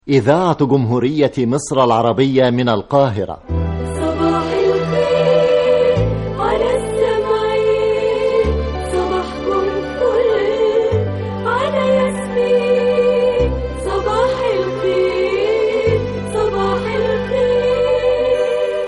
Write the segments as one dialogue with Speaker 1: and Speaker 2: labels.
Speaker 1: إذاعة جمهورية مصر العربية من القاهرة
Speaker 2: صباح الخير على السمعين صباحكم فل على ياسمين صباح الخير صباح الخير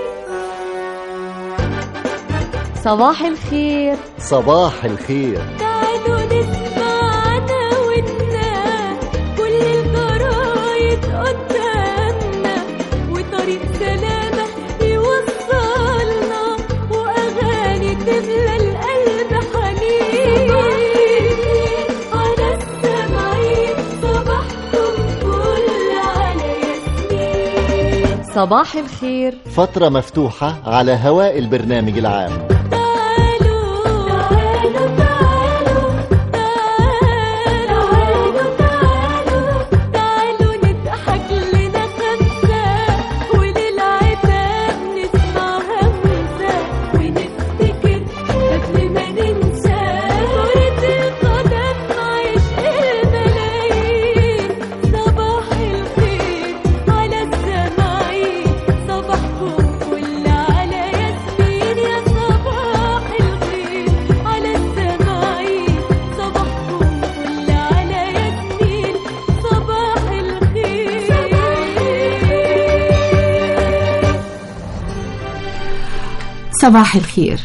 Speaker 3: صباح الخير
Speaker 1: صباح الخير
Speaker 2: تعالوا نسمع دعوتنا كل الجرايد قدامنا وطريق سلامة يوصلنا وأغاني تملى القلب حنين على السمعين صباحكم فل على ياسمين
Speaker 3: صباح الخير
Speaker 1: فترة مفتوحة على هواء البرنامج العام
Speaker 2: تعالوا تعالوا تعالوا تعالوا تعالوا تعالوا نضحك لنا خمسة وللعتاب نسمع همسة ونفتكر قبل ما ننسى كرة القدم عشق الملايين صباح الخير على السماعين صباحكم فل على ياسمين يا صباح الخير على السماعين صباحكم فل على ياسمين صباح الخير
Speaker 4: صباح الخير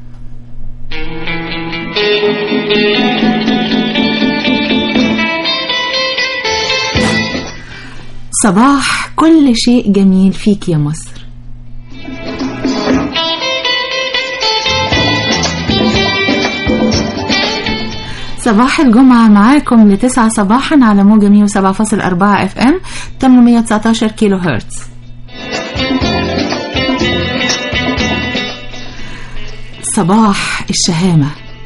Speaker 4: صباح كل شيء جميل فيك يا مصر صباح الجمعة معاكم لتسعة صباحا على موجة 107.4 اف ام 819 كيلو هرتز صباح الشهامة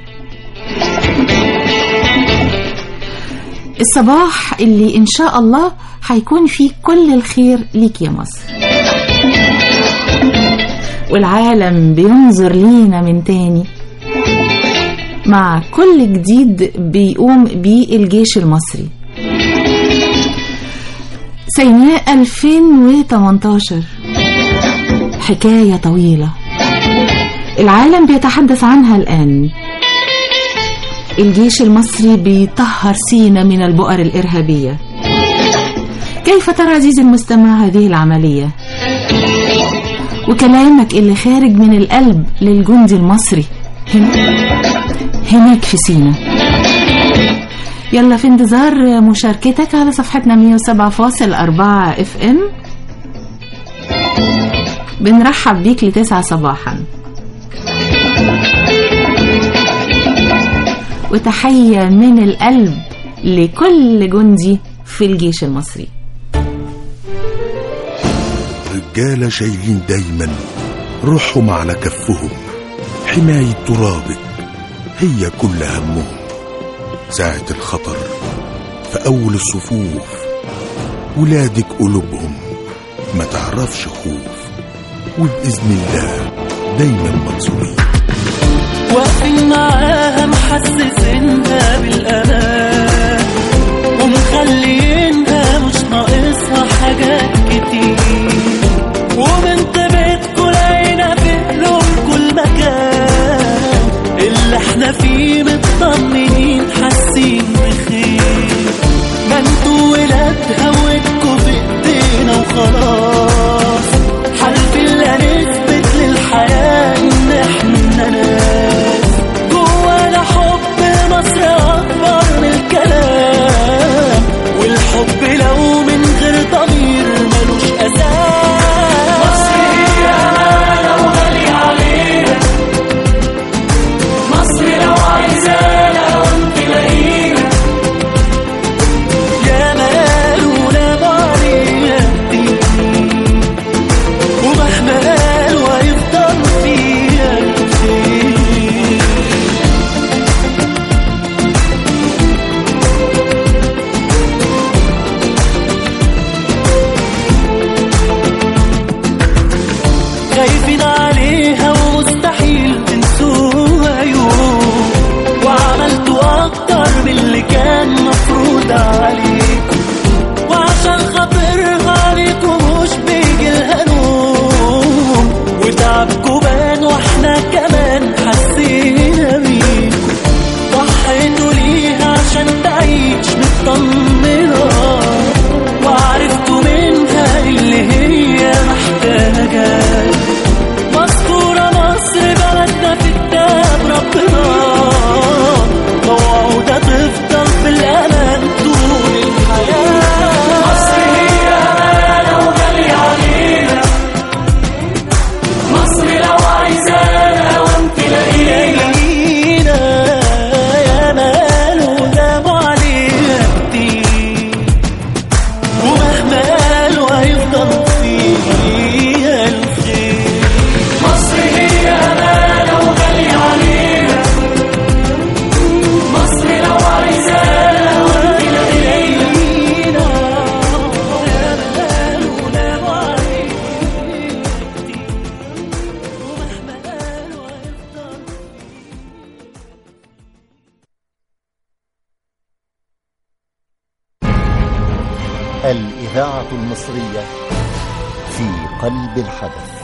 Speaker 4: الصباح اللي إن شاء الله هيكون فيه كل الخير ليك يا مصر والعالم بينظر لينا من تاني مع كل جديد بيقوم بيه الجيش المصري سيناء 2018 حكاية طويلة العالم بيتحدث عنها الآن الجيش المصري بيطهر سينا من البؤر الإرهابية كيف ترى عزيزي المستمع هذه العملية وكلامك اللي خارج من القلب للجندي المصري هنا هناك في سينا يلا في انتظار مشاركتك على صفحتنا 107.4 اف ام بنرحب بيك لتسعة صباحا وتحية من القلب لكل جندي في الجيش المصري
Speaker 5: رجالة شايلين دايما روحهم على كفهم حماية ترابك هي كل همهم ساعة الخطر في أول الصفوف ولادك قلوبهم ما تعرفش خوف وبإذن الله دايما منصورين
Speaker 6: واقفين معاها محسسينها بالأمان ومخلينها مش ناقصها حاجات كتير وبنت بيتكم لقينا في قلوب كل مكان اللي احنا فيه مطمنين حاسين بخير ما انتوا ولادها وانتوا في ايدينا وخلاص حلف اللي نثبت للحياة ان احنا ناس جوانا حب مصر اكبر من الكلام والحب
Speaker 1: الإذاعة المصرية في قلب الحدث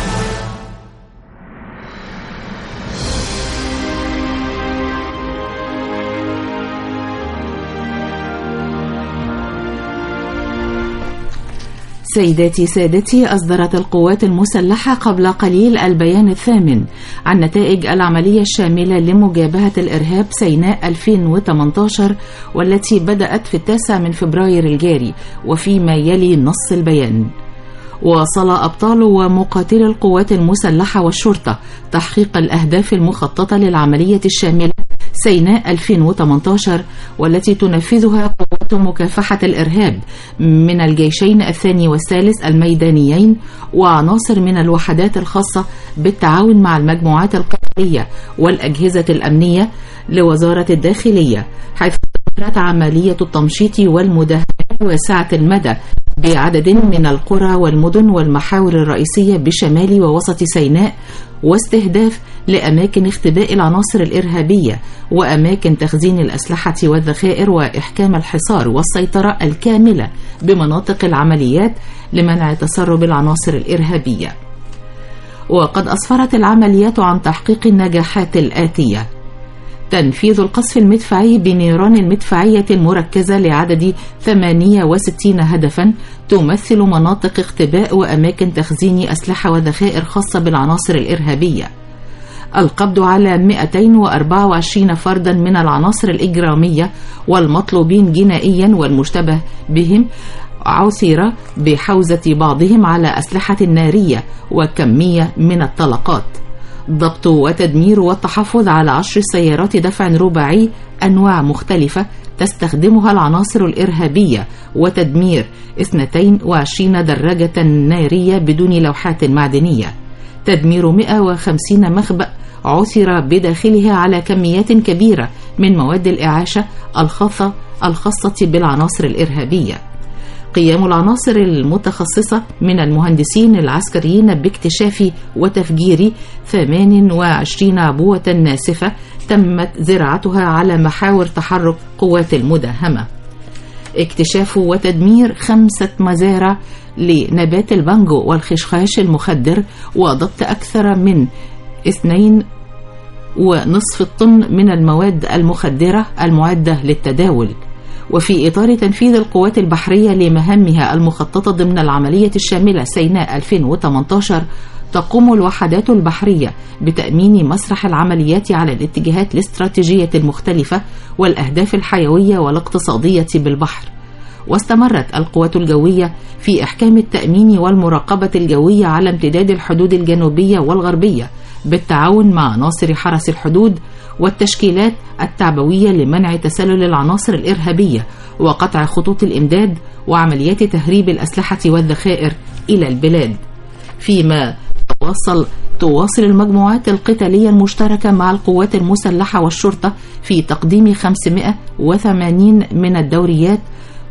Speaker 4: سيداتي سادتي أصدرت القوات المسلحة قبل قليل البيان الثامن عن نتائج العملية الشاملة لمجابهة الإرهاب سيناء 2018 والتي بدأت في التاسع من فبراير الجاري وفيما يلي نص البيان واصل أبطال ومقاتلي القوات المسلحة والشرطة تحقيق الأهداف المخططة للعملية الشاملة سيناء 2018 والتي تنفذها قوات مكافحة الإرهاب من الجيشين الثاني والثالث الميدانيين وعناصر من الوحدات الخاصة بالتعاون مع المجموعات القتالية والأجهزة الأمنية لوزارة الداخلية حيث استمرت عملية التمشيط والمداهمات واسعة المدى بعدد من القرى والمدن والمحاور الرئيسية بشمال ووسط سيناء واستهداف لأماكن اختباء العناصر الإرهابية وأماكن تخزين الأسلحة والذخائر وإحكام الحصار والسيطرة الكاملة بمناطق العمليات لمنع تسرب العناصر الإرهابية وقد أسفرت العمليات عن تحقيق النجاحات الآتية تنفيذ القصف المدفعي بنيران المدفعية المركزة لعدد 68 هدفا تمثل مناطق اختباء وأماكن تخزين أسلحة وذخائر خاصة بالعناصر الإرهابية القبض على 224 فردا من العناصر الإجرامية والمطلوبين جنائيا والمشتبه بهم عثر بحوزة بعضهم على أسلحة نارية وكمية من الطلقات ضبط وتدمير والتحفظ على عشر سيارات دفع رباعي أنواع مختلفة تستخدمها العناصر الإرهابية وتدمير 22 دراجة نارية بدون لوحات معدنية تدمير 150 مخبأ عثر بداخلها على كميات كبيرة من مواد الإعاشة الخاصة الخاصة بالعناصر الإرهابية قيام العناصر المتخصصة من المهندسين العسكريين باكتشاف وتفجير 28 عبوة ناسفة تمت زراعتها على محاور تحرك قوات المداهمة اكتشاف وتدمير خمسة مزارع لنبات البانجو والخشخاش المخدر وضبط أكثر من اثنين ونصف الطن من المواد المخدرة المعدة للتداول وفي إطار تنفيذ القوات البحرية لمهامها المخططة ضمن العملية الشاملة سيناء 2018 تقوم الوحدات البحرية بتأمين مسرح العمليات على الاتجاهات الاستراتيجية المختلفة والأهداف الحيوية والاقتصادية بالبحر واستمرت القوات الجوية في إحكام التأمين والمراقبة الجوية على امتداد الحدود الجنوبية والغربية بالتعاون مع عناصر حرس الحدود والتشكيلات التعبوية لمنع تسلل العناصر الإرهابية وقطع خطوط الإمداد وعمليات تهريب الأسلحة والذخائر إلى البلاد فيما تواصل تواصل المجموعات القتالية المشتركة مع القوات المسلحة والشرطة في تقديم 580 من الدوريات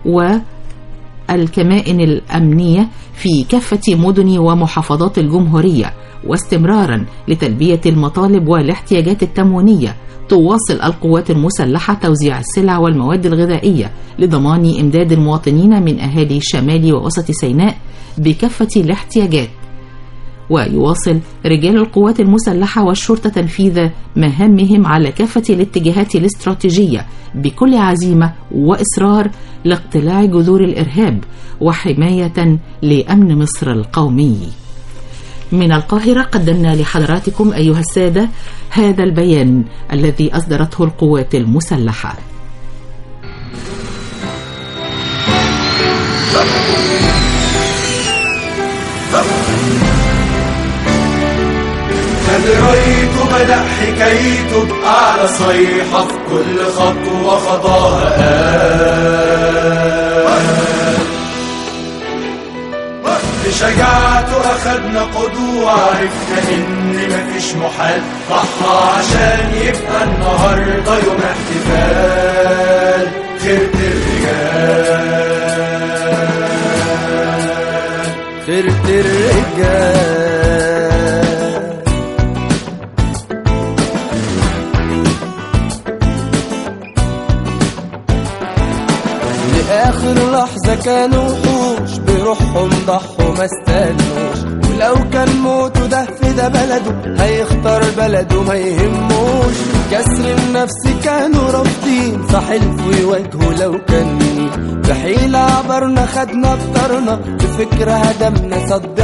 Speaker 4: والكمائن الأمنية في كافة مدن ومحافظات الجمهورية واستمرارا لتلبية المطالب والاحتياجات التموينية تواصل القوات المسلحة توزيع السلع والمواد الغذائية لضمان إمداد المواطنين من أهالي شمال ووسط سيناء بكافة الاحتياجات ويواصل رجال القوات المسلحة والشرطة تنفيذ مهامهم على كافة الاتجاهات الاستراتيجية بكل عزيمة وإصرار لاقتلاع جذور الإرهاب وحماية لأمن مصر القومي. من القاهرة قدمنا لحضراتكم أيها السادة هذا البيان الذي أصدرته القوات المسلحة.
Speaker 7: قد رأيت بدأ حكايته بأعلى صيحة في كل خطوة خطاها قال بشجاعته أخدنا قدوة وعرفنا إن مفيش محال ضحى عشان يبقى النهاردة يوم احتفال خيرة الرجال
Speaker 6: خيرة الرجال لآخر لحظة كانوا وحوش بروحهم ضحوا ما استنوش ولو كان موته ده في ده بلده هيختار بلده ما يهموش كسر النفس كانوا رافضين فحلفوا يواجهوا لو كان مين بحيلة عبرنا خدنا بطرنا بفكرة هدمنا صد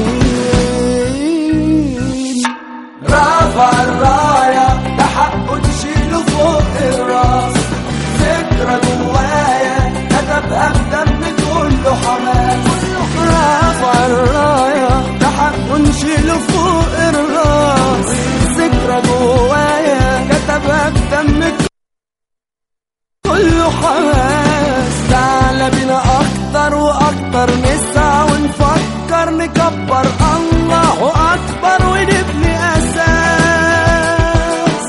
Speaker 6: حصين رفع الراية ده حقه تشيله فوق الراس فكرة جوايا كتبها بدم كله حماس رفع الراية ده حقه نشيله فوق الراس ذكرى جوايا كتبها بدم كله حماس تعالى بينا اكتر واكتر نسعى ونفكر نكبر الله اكبر ونبني اساس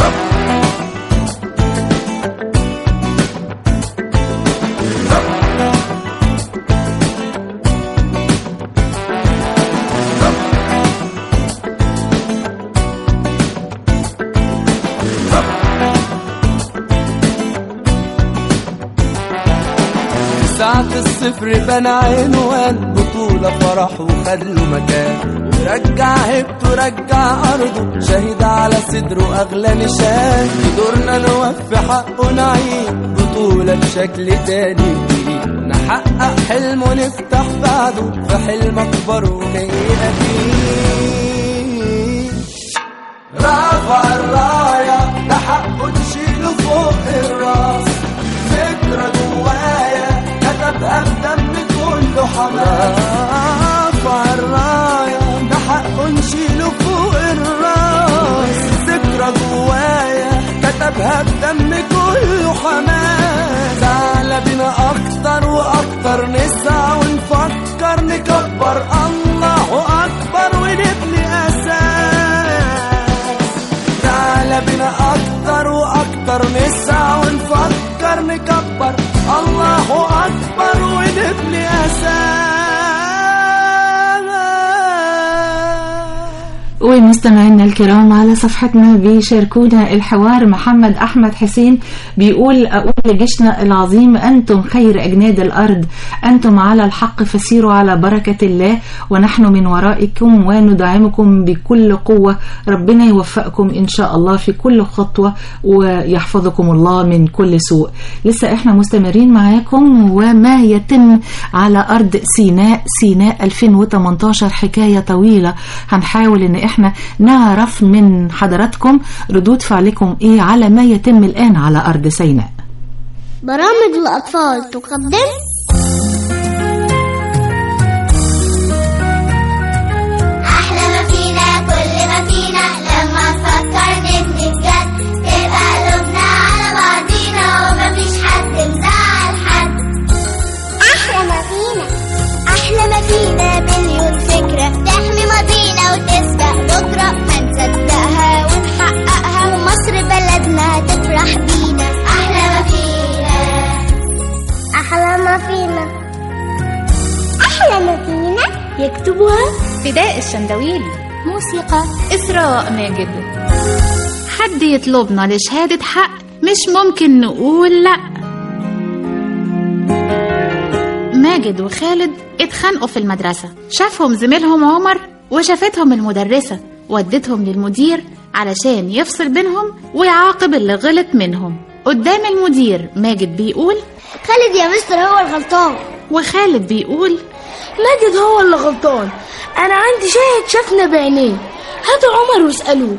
Speaker 6: ساعة الصفر بنى عنوان بطولة فرح وخد له مكان ورجع هبته رجع أرضه شهيد على صدره أغلى نشان دورنا نوفي حقه نعيد بطولة بشكل تاني جديد نحقق حلم ونفتح بعده في حلم أكبر وجاي أكيد رفع الراية ده حقه تشيله فوق الراس فكرة جوايا كتبها بدم كله حماس رفع الراية ده حقه نشيله فوق الراس ذكرى جوايا كتبها بدم كله حماس تعالى بينا أكتر وأكتر نسعى ونفكر نكبر الله أكبر ونبني أساس تعالى بينا أكتر وأكتر نسعى ونفكر نكبر الله أكبر ونبني أساس
Speaker 4: ومستمعينا الكرام على صفحتنا بيشاركونا الحوار محمد أحمد حسين بيقول أقول لجيشنا العظيم أنتم خير أجناد الأرض أنتم على الحق فسيروا على بركة الله ونحن من ورائكم وندعمكم بكل قوة ربنا يوفقكم إن شاء الله في كل خطوة ويحفظكم الله من كل سوء لسه إحنا مستمرين معاكم وما يتم على أرض سيناء سيناء 2018 حكاية طويلة هنحاول إن إحنا نعرف من حضراتكم ردود فعلكم إيه على ما يتم الآن على أرض سيناء
Speaker 8: برامج الأطفال تقدم
Speaker 9: أحلى ما فينا كل ما فينا لما نفكر نبني بجد تبقى قلوبنا على بعضينا ومفيش حد مزعل حد
Speaker 8: أحلى ما فينا أحلى ما فينا مليون فكرة تحمي ماضينا وتسبق بكرة هنصدقها ونحققها ومصر بلدنا تفرح بينا
Speaker 9: أحلى ما فينا
Speaker 8: أحلى ما فينا أحلى ما فينا يكتبها
Speaker 3: فداء الشندويلي
Speaker 2: موسيقى
Speaker 3: إسراء ماجد حد يطلبنا لشهادة حق مش ممكن نقول لأ ماجد وخالد اتخانقوا في المدرسة شافهم زميلهم عمر وشافتهم المدرسة ودتهم للمدير علشان يفصل بينهم ويعاقب اللي غلط منهم قدام المدير ماجد بيقول
Speaker 8: خالد يا مستر هو الغلطان
Speaker 3: وخالد بيقول
Speaker 8: ماجد هو اللي غلطان أنا عندي شاهد شافنا بعينيه هاتوا عمر واسألوه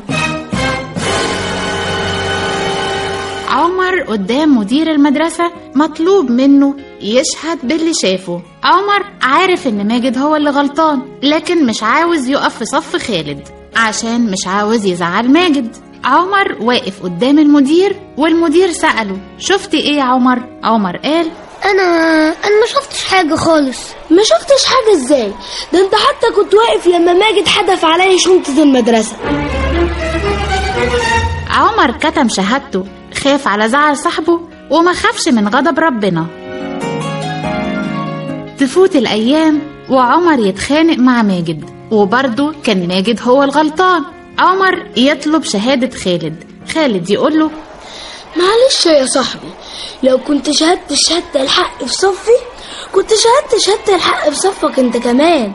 Speaker 3: عمر قدام مدير المدرسة مطلوب منه يشهد باللي شافه عمر عارف ان ماجد هو اللي غلطان لكن مش عاوز يقف في صف خالد عشان مش عاوز يزعل ماجد عمر واقف قدام المدير والمدير سأله شفت ايه يا عمر؟ عمر قال
Speaker 8: أنا أنا ما شفتش حاجة خالص ما شفتش حاجة إزاي ده أنت حتى كنت واقف لما ماجد حدف عليا شنطة المدرسة
Speaker 3: عمر كتم شهادته خاف على زعل صاحبه وما خافش من غضب ربنا تفوت الأيام وعمر يتخانق مع ماجد وبرضه كان ماجد هو الغلطان عمر يطلب شهادة خالد خالد يقوله
Speaker 8: معلش يا صاحبي لو كنت شهدت الشهادة الحق في صفي كنت شهدت شهادة الحق بصفك انت كمان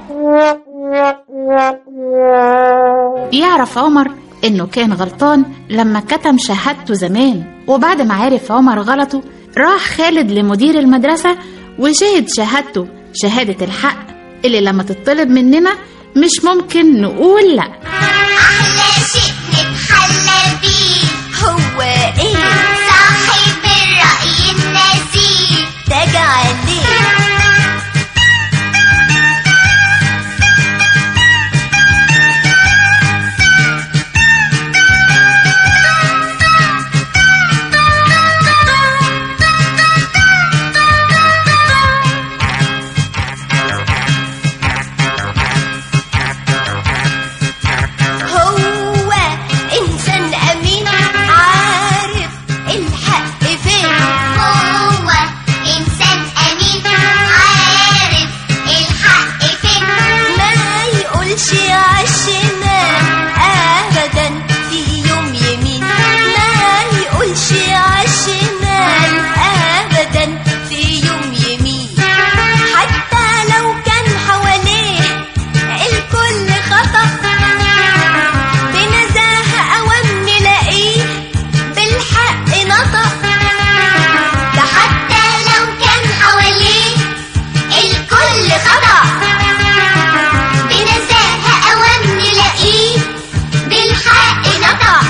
Speaker 3: يعرف عمر إنه كان غلطان لما كتم شهادته زمان وبعد ما عرف عمر غلطه راح خالد لمدير المدرسة وشهد شهادته شهادة الحق اللي لما تطلب مننا مش ممكن نقول لأ
Speaker 9: أحلى شيء نتحلى بيه هو إيه؟ صاحب الرأي النزيه تاج عليه هو إنسان أمين عارف الحق فين هو إنسان أمين عارف الحق فين ما يقولش عالشمال أبدا في يوم يمين ما يقولش عالشمال أبدا في يوم يمين حتى لو كان حواليه الكل خطأ بنزاهة أوام نلاقيه بالحق نطق ده حتى لو كان حواليه الكل خطأ بنزاهة أوام نلاقيه بالحق نطق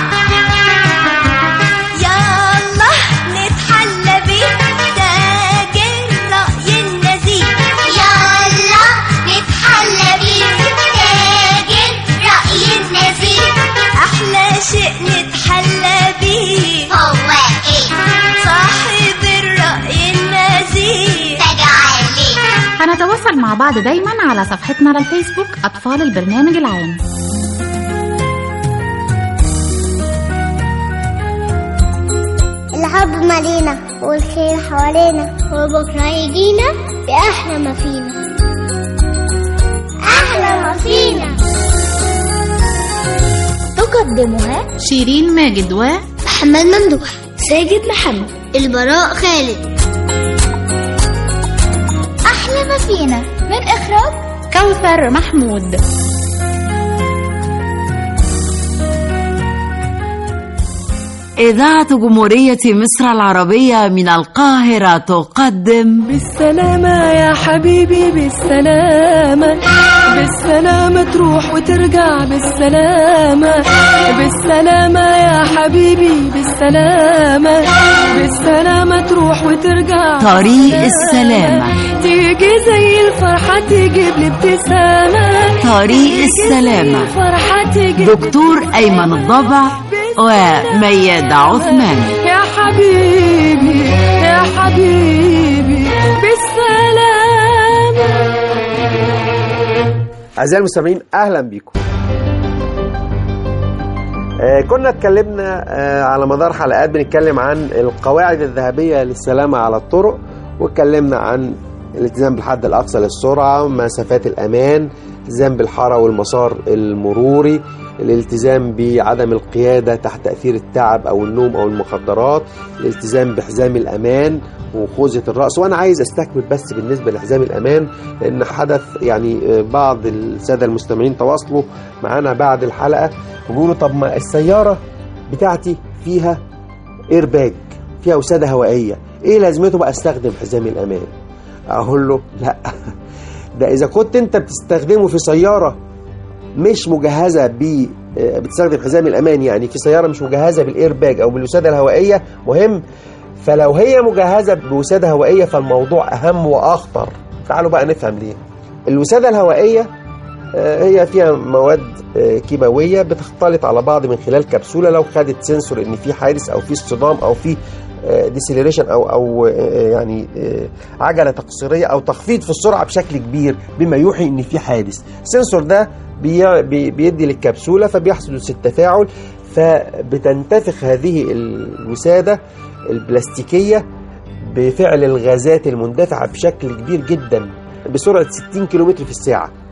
Speaker 9: يلا نتحلى بيه تاج الرأي النزيه يلا نتحلى بيه تاج الرأي النزيه أحلى شيء نتحلى بيه هو إيه صاحب الرأي النزيه تاج عليه
Speaker 3: هنتواصل مع بعض دايما على صفحتنا على الفيسبوك أطفال البرنامج العام
Speaker 9: الحب مالينا والخير حوالينا وبكرة يجينا بأحلى ما فينا أحلى ما فينا تقدمها
Speaker 3: شيرين ماجد و
Speaker 8: محمد ممدوح ساجد محمد
Speaker 9: البراء خالد أحلى ما فينا من إخراج
Speaker 3: كوثر محمود
Speaker 10: إذاعة جمهورية مصر العربية من القاهرة تقدم
Speaker 2: بالسلامة يا حبيبي بالسلامة بالسلامة تروح وترجع بالسلامة بالسلامة يا حبيبي بالسلامة بالسلامة تروح وترجع
Speaker 10: طريق السلامة
Speaker 2: تيجي زي الفرحة تجيب لي ابتسامة
Speaker 10: طريق السلامة
Speaker 2: الفرحة تجيب
Speaker 10: دكتور أيمن الضبع وميادة عثمان
Speaker 2: يا حبيبي يا حبيبي بالسلامة
Speaker 11: أعزائي المستمعين أهلا بكم آه كنا اتكلمنا آه على مدار حلقات بنتكلم عن القواعد الذهبية للسلامة على الطرق واتكلمنا عن الالتزام بالحد الأقصى للسرعة مسافات الأمان الالتزام بالحارة والمسار المروري الالتزام بعدم القيادة تحت تأثير التعب أو النوم أو المخدرات الالتزام بحزام الأمان وخوذة الرأس وأنا عايز أستكمل بس بالنسبة لحزام الأمان لأن حدث يعني بعض السادة المستمعين تواصلوا معانا بعد الحلقة وبيقولوا طب ما السيارة بتاعتي فيها ايرباج فيها وسادة هوائية ايه لازمته بقى استخدم حزام الأمان أقول له لا ده إذا كنت أنت بتستخدمه في سيارة مش مجهزة ب بتستخدم حزام الأمان يعني في سيارة مش مجهزة بالإيرباج أو بالوسادة الهوائية مهم فلو هي مجهزة بوسادة هوائية فالموضوع أهم وأخطر تعالوا بقى نفهم ليه الوسادة الهوائية آه، هي فيها مواد آه، كيماوية بتختلط على بعض من خلال كبسولة لو خدت سنسور ان في حادث او في اصطدام او في ديسيلريشن او او آه، يعني آه، عجله تقصيريه او تخفيض في السرعه بشكل كبير بما يوحي ان في حادث السنسور ده بي- بي- بيدي للكبسوله فبيحدث التفاعل فبتنتفخ هذه الوساده البلاستيكيه بفعل الغازات المندفعه بشكل كبير جدا بسرعه 60 كيلومتر في الساعه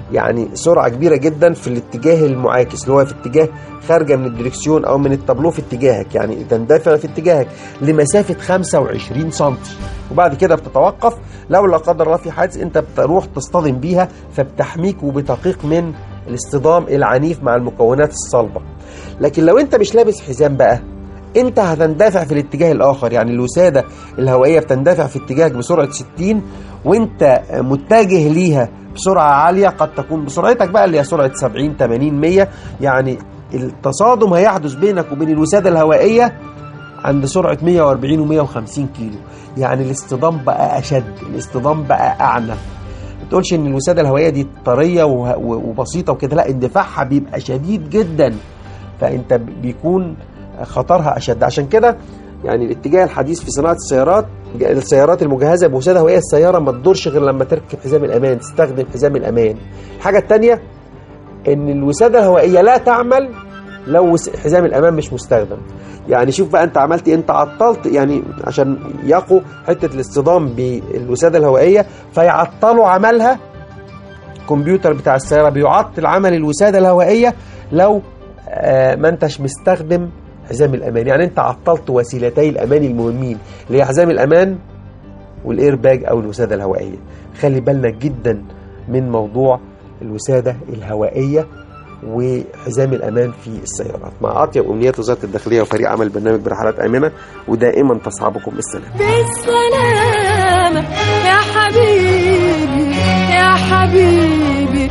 Speaker 11: يعني سرعه كبيره جدا في الاتجاه المعاكس اللي هو في اتجاه خارجه من الدركسيون او من التابلو في اتجاهك يعني تندفع في اتجاهك لمسافه 25 سم وبعد كده بتتوقف لو لا قدر الله في حادث انت بتروح تصطدم بيها فبتحميك وبتقيك من الاصطدام العنيف مع المكونات الصلبه لكن لو انت مش لابس حزام بقى انت هتندفع في الاتجاه الاخر يعني الوساده الهوائيه بتندفع في اتجاهك بسرعه 60 وانت متجه ليها بسرعه عاليه قد تكون بسرعتك بقى اللي هي سرعه 70 80 100 يعني التصادم هيحدث بينك وبين الوساده الهوائيه عند سرعه 140 و150 كيلو يعني الاصطدام بقى اشد الاصطدام بقى اعنف ما تقولش ان الوساده الهوائيه دي طريه وه- وبسيطه وكده لا اندفاعها بيبقى شديد جدا فانت بيكون خطرها اشد عشان كده يعني الاتجاه الحديث في صناعه السيارات السيارات المجهزه بوساده هوائيه السياره ما تدورش غير لما تركب حزام الامان تستخدم حزام الامان الحاجه الثانيه ان الوساده الهوائيه لا تعمل لو وس- حزام الامان مش مستخدم يعني شوف بقى انت عملت إيه؟ انت عطلت يعني عشان يقوا حته الاصطدام بالوساده الهوائيه فيعطلوا عملها الكمبيوتر بتاع السياره بيعطل عمل الوساده الهوائيه لو آه، ما انتش مستخدم حزام الامان يعني انت عطلت وسيلتي الامان المهمين اللي هي حزام الامان والاير باج او الوساده الهوائيه خلي بالنا جدا من موضوع الوساده الهوائيه وحزام الامان في السيارات مع اطيب امنيات وزاره الداخليه وفريق عمل برنامج برحلات امنه ودائما تصحبكم السلام
Speaker 2: بالسلامة يا حبيبي يا حبيبي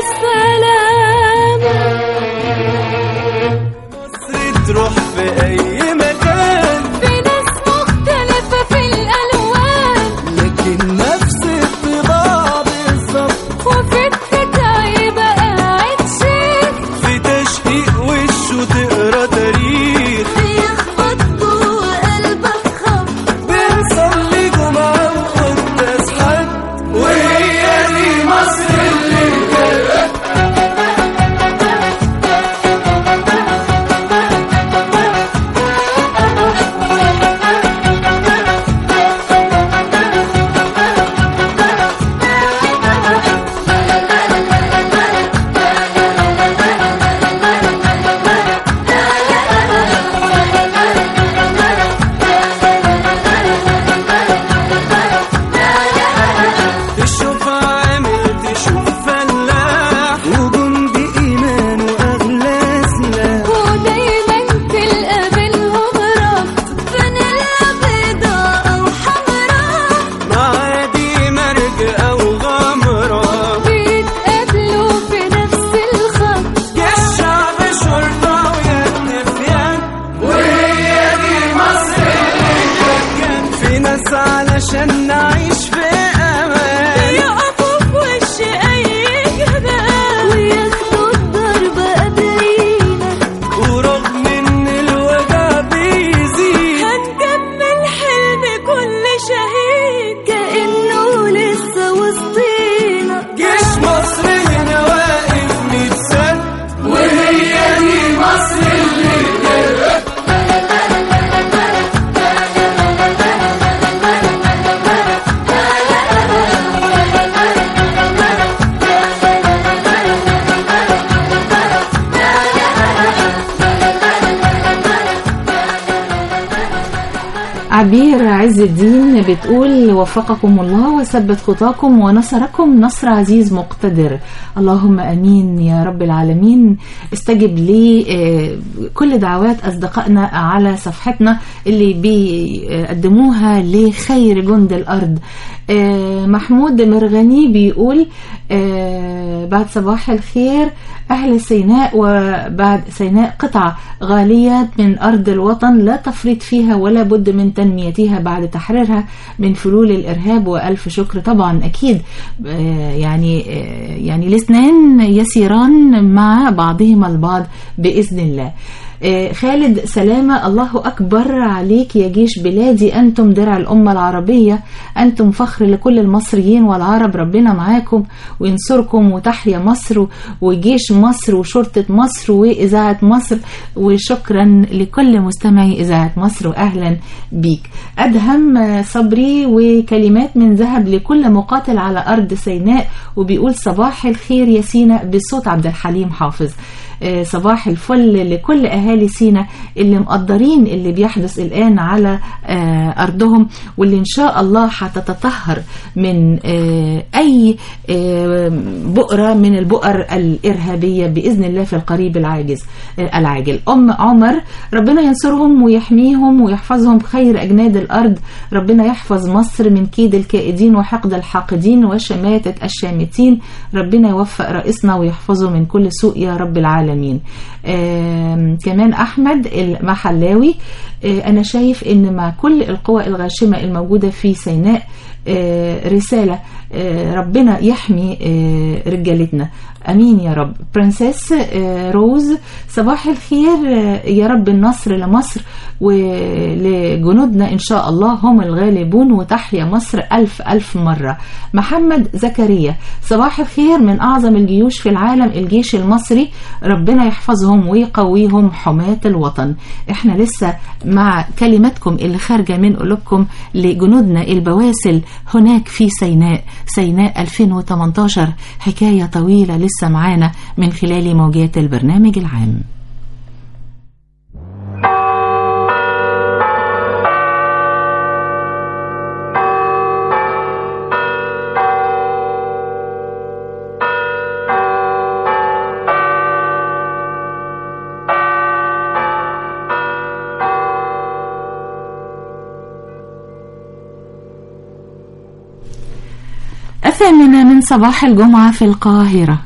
Speaker 2: بالسلامة
Speaker 6: تروح في اي مكان
Speaker 2: في ناس مختلفة في الألوان
Speaker 6: لكن نفس الطباع بالظبط
Speaker 2: وفي التكعيبة قاعد شيك
Speaker 6: في تشقيق وشه تقرا تاريخ
Speaker 2: بيخبط جوه قلبك خبط
Speaker 6: بنصلي جمعة وقداس حد وهي دي مصر اللي تشوف عامل تشوف فلاح وجندي ايمان واغلى سلاح
Speaker 2: ودايما تلقى بينهم ربط فانيلا بيضا أو حمرا
Speaker 6: معادي مرج او غمرة
Speaker 2: بيتقابلوا في نفس الخط
Speaker 6: يا الشعب شرطة ويد في يد وهي دي مصر اللي كان في ناس علشان نعيش في امان
Speaker 2: يقفوا في وش أي جبال وياخدوا الضرب قبلينا
Speaker 6: ورغم ان الوجع بيزيد
Speaker 2: هنكمل حلم كل شهيد كأنه لسه وسطينا
Speaker 6: جيش مصر هنا واقف متسد وهي دي مصر اللي
Speaker 4: عبير عز الدين بتقول وفقكم الله وثبت خطاكم ونصركم نصر عزيز مقتدر اللهم امين يا رب العالمين استجب لي آه، كل دعوات اصدقائنا على صفحتنا اللي بيقدموها لخير جند الارض آه، محمود مرغني بيقول آه، بعد صباح الخير أهل سيناء وبعد سيناء قطعة غالية من أرض الوطن لا تفريط فيها ولا بد من تنميتها بعد تحريرها من فلول الإرهاب وألف شكر طبعا أكيد آه، يعني آه، يعني الاثنين يسيران مع بعضهما البعض بإذن الله آه، خالد سلامة الله أكبر عليك يا جيش بلادي أنتم درع الأمة العربية أنتم فخر لكل المصريين والعرب ربنا معاكم وينصركم وتحيا مصر وجيش مصر وشرطة مصر وإذاعة مصر وشكرا لكل مستمعي إذاعة مصر وأهلا بيك أدهم آه، صبري وكلمات من ذهب لكل مقاتل على أرض سيناء وبيقول صباح الخير يا سينا بصوت عبد الحليم حافظ آه، صباح الفل لكل أهالي سينا اللي مقدرين اللي بيحدث الآن على آه، أرضهم واللي إن شاء الله هتتطهر من آه، أي آه، بؤرة من البؤر الإرهابية بإذن الله في القريب العاجز آه، العاجل أم عمر ربنا ينصرهم ويحميهم ويحفظهم خير أجناد الأرض ربنا يحفظ مصر من كيد الكائدين وحقد الحاقدين وشماتة الشامتين ربنا يوفق رئيسنا ويحفظه من كل سوء يا رب العالمين آم، كمان أحمد المحلاوي آه، أنا شايف أن مع كل القوى الغاشمة الموجودة في سيناء آه، رسالة آه، ربنا يحمي آه، رجالتنا امين يا رب برنسيس آه، روز صباح الخير آه، يا رب النصر لمصر ولجنودنا ان شاء الله هم الغالبون وتحيا مصر الف الف مره محمد زكريا صباح الخير من اعظم الجيوش في العالم الجيش المصري ربنا يحفظهم ويقويهم حماة الوطن احنا لسه مع كلماتكم اللي خارجه من قلوبكم لجنودنا البواسل هناك في سيناء سيناء 2018 حكايه طويله لسه معانا من خلال موجات البرنامج العام الثامنة من صباح الجمعة في القاهرة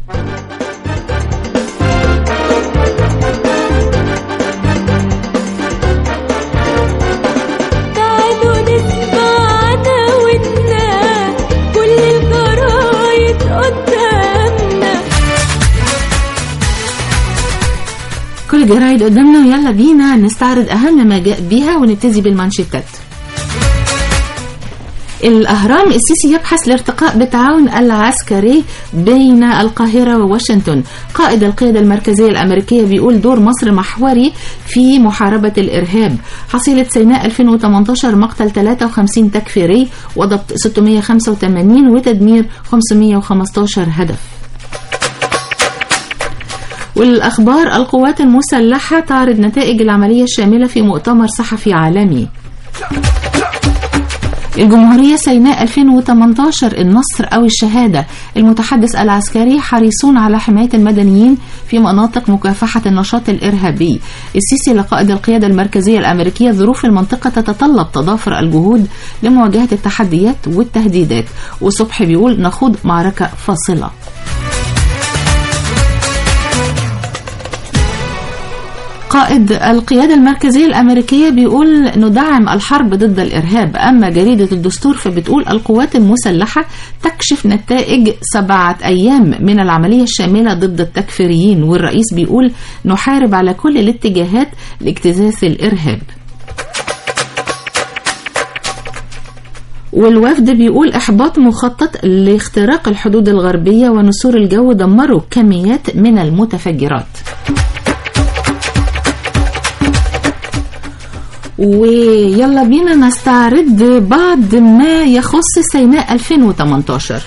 Speaker 2: تعالوا نسمع عناويننا كل الجرايد قدامنا
Speaker 4: كل الجرايد قدامنا ويلا بينا نستعرض أهم ما جاء بيها ونبتدي بالمانشيتات الأهرام السيسي يبحث الارتقاء بالتعاون العسكري بين القاهرة وواشنطن قائد القيادة المركزية الأمريكية بيقول دور مصر محوري في محاربة الإرهاب حصيلة سيناء 2018 مقتل 53 تكفيري وضبط 685 وتدمير 515 هدف والأخبار القوات المسلحة تعرض نتائج العملية الشاملة في مؤتمر صحفي عالمي الجمهورية سيناء 2018 النصر أو الشهادة المتحدث العسكري حريصون على حماية المدنيين في مناطق مكافحة النشاط الإرهابي السيسي لقائد القيادة المركزية الأمريكية ظروف المنطقة تتطلب تضافر الجهود لمواجهة التحديات والتهديدات وصبحي بيقول نخوض معركة فاصلة قائد القيادة المركزية الأمريكية بيقول ندعم الحرب ضد الإرهاب أما جريدة الدستور فبتقول القوات المسلحة تكشف نتائج سبعة أيام من العملية الشاملة ضد التكفيريين والرئيس بيقول نحارب على كل الاتجاهات لاجتزاز الإرهاب والوفد بيقول إحباط مخطط لاختراق الحدود الغربية ونسور الجو دمروا كميات من المتفجرات ويلا بينا نستعرض بعض ما يخص سيناء 2018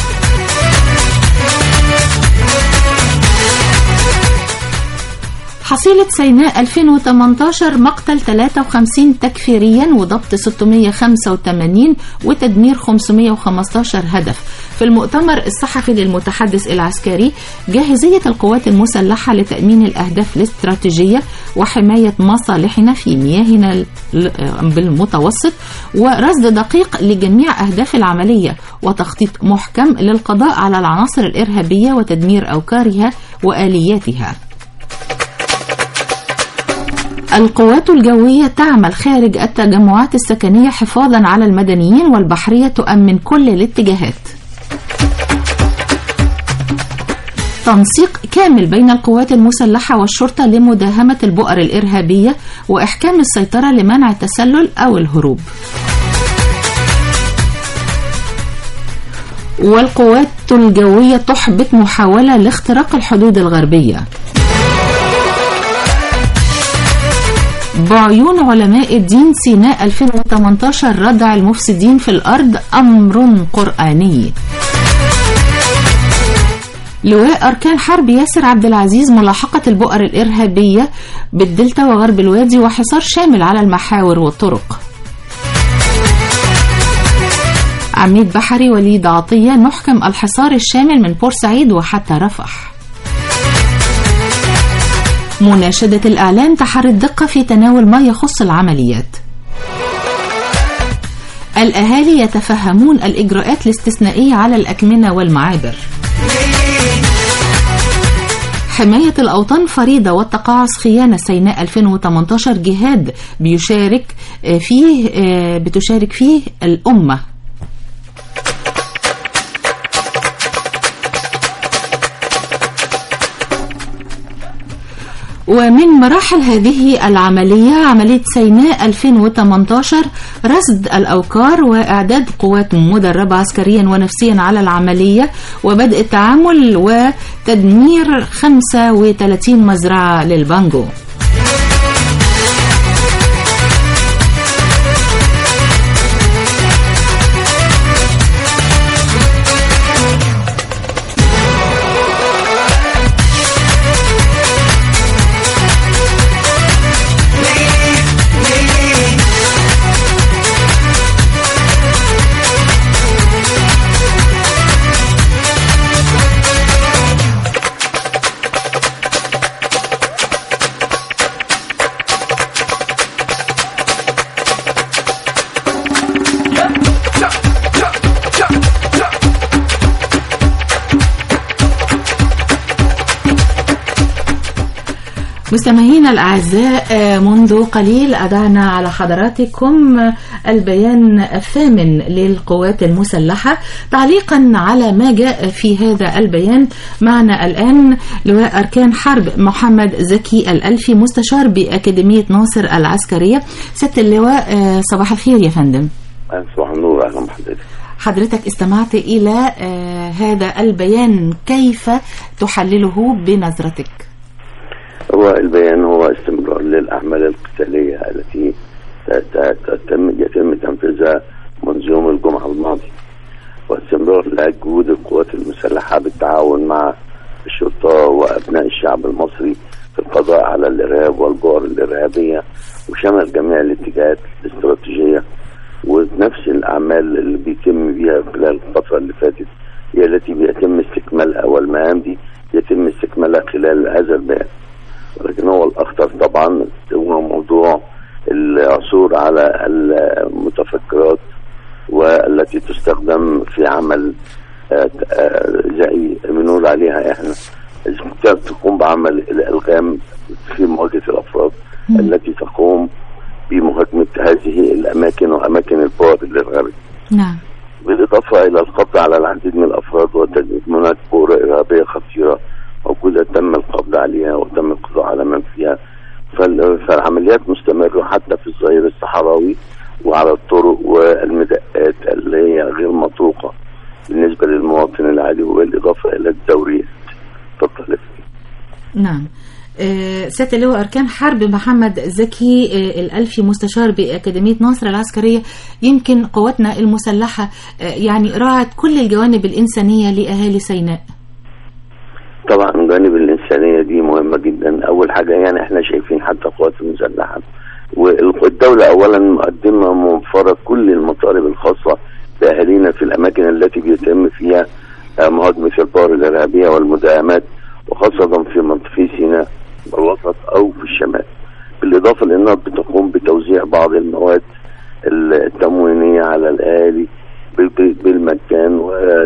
Speaker 4: حصيلة سيناء 2018 مقتل 53 تكفيريا وضبط 685 وتدمير 515 هدف في المؤتمر الصحفي للمتحدث العسكري جاهزية القوات المسلحة لتأمين الأهداف الاستراتيجية وحماية مصالحنا في مياهنا ال- بالمتوسط ورصد دقيق لجميع أهداف العملية وتخطيط محكم للقضاء على العناصر الإرهابية وتدمير أوكارها وآلياتها القوات الجوية تعمل خارج التجمعات السكنية حفاظا على المدنيين والبحرية تؤمن كل الاتجاهات تنسيق كامل بين القوات المسلحة والشرطة لمداهمة البؤر الإرهابية وإحكام السيطرة لمنع التسلل أو الهروب والقوات الجوية تحبط محاولة لاختراق الحدود الغربية بعيون علماء الدين سيناء 2018 ردع المفسدين في الأرض أمر قرآني لواء أركان حرب ياسر عبد العزيز ملاحقة البؤر الإرهابية بالدلتا وغرب الوادي وحصار شامل على المحاور والطرق عميد بحري وليد عطية نحكم الحصار الشامل من بورسعيد وحتى رفح مناشدة الإعلام تحري الدقة في تناول ما يخص العمليات الأهالي يتفهمون الإجراءات الاستثنائية على الأكمنة والمعابر حماية الأوطان فريضة والتقاعس خيانة سيناء 2018 جهاد بيشارك فيه بتشارك فيه الأمة ومن مراحل هذه العملية عملية سيناء 2018 رصد الأوكار وإعداد قوات مدربة عسكريا ونفسيا على العملية وبدء التعامل وتدمير 35 مزرعة للبانجو مستمعينا الأعزاء منذ قليل أدعنا على حضراتكم البيان الثامن للقوات المسلحة تعليقا على ما جاء في هذا البيان معنا الآن لواء أركان حرب محمد زكي الألفي مستشار بأكاديمية ناصر العسكرية ست اللواء صباح الخير يا فندم
Speaker 12: صباح النور أهلا بحضرتك
Speaker 4: حضرتك استمعت إلى هذا البيان كيف تحلله بنظرتك؟
Speaker 12: هو البيان هو استمرار للأعمال القتالية التي تتم يتم تنفيذها منذ يوم الجمعة الماضي واستمرار لجهود القوات المسلحة بالتعاون مع الشرطة وأبناء الشعب المصري في القضاء على الإرهاب والبؤر الإرهابية وشمل جميع الاتجاهات الاستراتيجية ونفس الأعمال اللي بيتم بيها خلال الفترة اللي فاتت هي التي بيتم استكمالها والمهام دي يتم استكمالها خلال هذا البيان ولكن هو الأخطر طبعا هو موضوع العثور على المتفكرات والتي تستخدم في عمل زي بنقول عليها احنا تقوم بعمل الالغام في مواجهه الافراد م. التي تقوم بمهاجمه هذه الاماكن واماكن البعد الارهابي.
Speaker 4: نعم.
Speaker 12: بالاضافه الى القبض على العديد من الافراد وتدميرات بؤر ارهابيه خطيره موجوده تم القبض عليها وتم القضاء على من فيها فالعمليات مستمره حتى في الظهير الصحراوي وعلى الطرق والمدقات اللي هي غير مطروقه بالنسبه للمواطن العادي وبالاضافه الى الدوريات تفضل
Speaker 4: نعم سيادة اللواء أركان حرب محمد زكي الألفي مستشار بأكاديمية ناصر العسكرية يمكن قواتنا المسلحة يعني راعت كل الجوانب الإنسانية لأهالي سيناء
Speaker 12: طبعا الجوانب الإنسانية دي مهمة جدا أول حاجة يعني احنا شايفين حتى القوات المسلحة والدولة أولا مقدمة موفرة كل المطالب الخاصة بأهالينا في الأماكن التي بيتم فيها مهاجمة البؤر الإرهابية والمداهمات وخاصة في منطقة سيناء الوسط أو في الشمال بالإضافة لأنها بتقوم بتوزيع بعض المواد التموينية على الأهالي بالمكان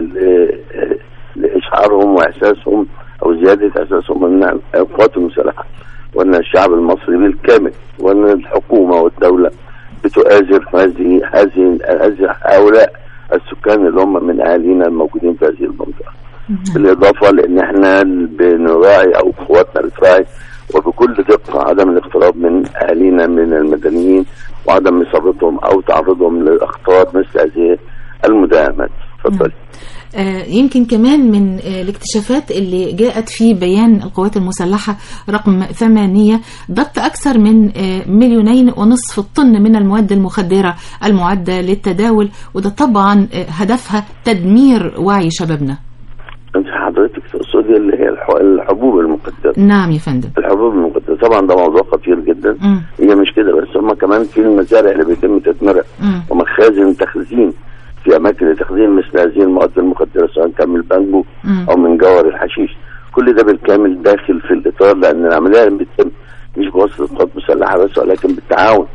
Speaker 12: لإشعارهم وإحساسهم أو زيادة إحساسهم أن القوات المسلحة وأن الشعب المصري بالكامل وأن الحكومة والدولة بتؤازر هذه هذه هذه هؤلاء السكان اللي هم من أهالينا الموجودين في هذه المنطقة. بالاضافه لان احنا بنراعي او قواتنا بتراعي وبكل دقه عدم الاقتراب من اهالينا من المدنيين وعدم اصابتهم او تعرضهم لاخطار مثل هذه المداهمات اتفضلي
Speaker 4: آه، يمكن كمان من آه، الاكتشافات اللي جاءت في بيان القوات المسلحة رقم ثمانية ضبط أكثر من آه، مليونين ونصف طن من المواد المخدرة المعدة للتداول وده طبعا آه، هدفها تدمير وعي شبابنا
Speaker 12: انت حضرتك تقصدي اللي هي الح- الحبوب المقدسه
Speaker 4: نعم يا فندم
Speaker 12: الحبوب المقدسه طبعا ده موضوع خطير جدا
Speaker 4: مم.
Speaker 12: هي مش كده بس هم كمان في المزارع اللي بيتم تدميرها
Speaker 4: مم.
Speaker 12: ومخازن تخزين في اماكن لتخزين مثل هذه المواد المخدره سواء كان من البانجو
Speaker 4: مم.
Speaker 12: او من جوهر الحشيش كل ده بالكامل داخل في الاطار لان العمليه بتتم مش بواسطه القوات المسلحه بس ولكن بالتعاون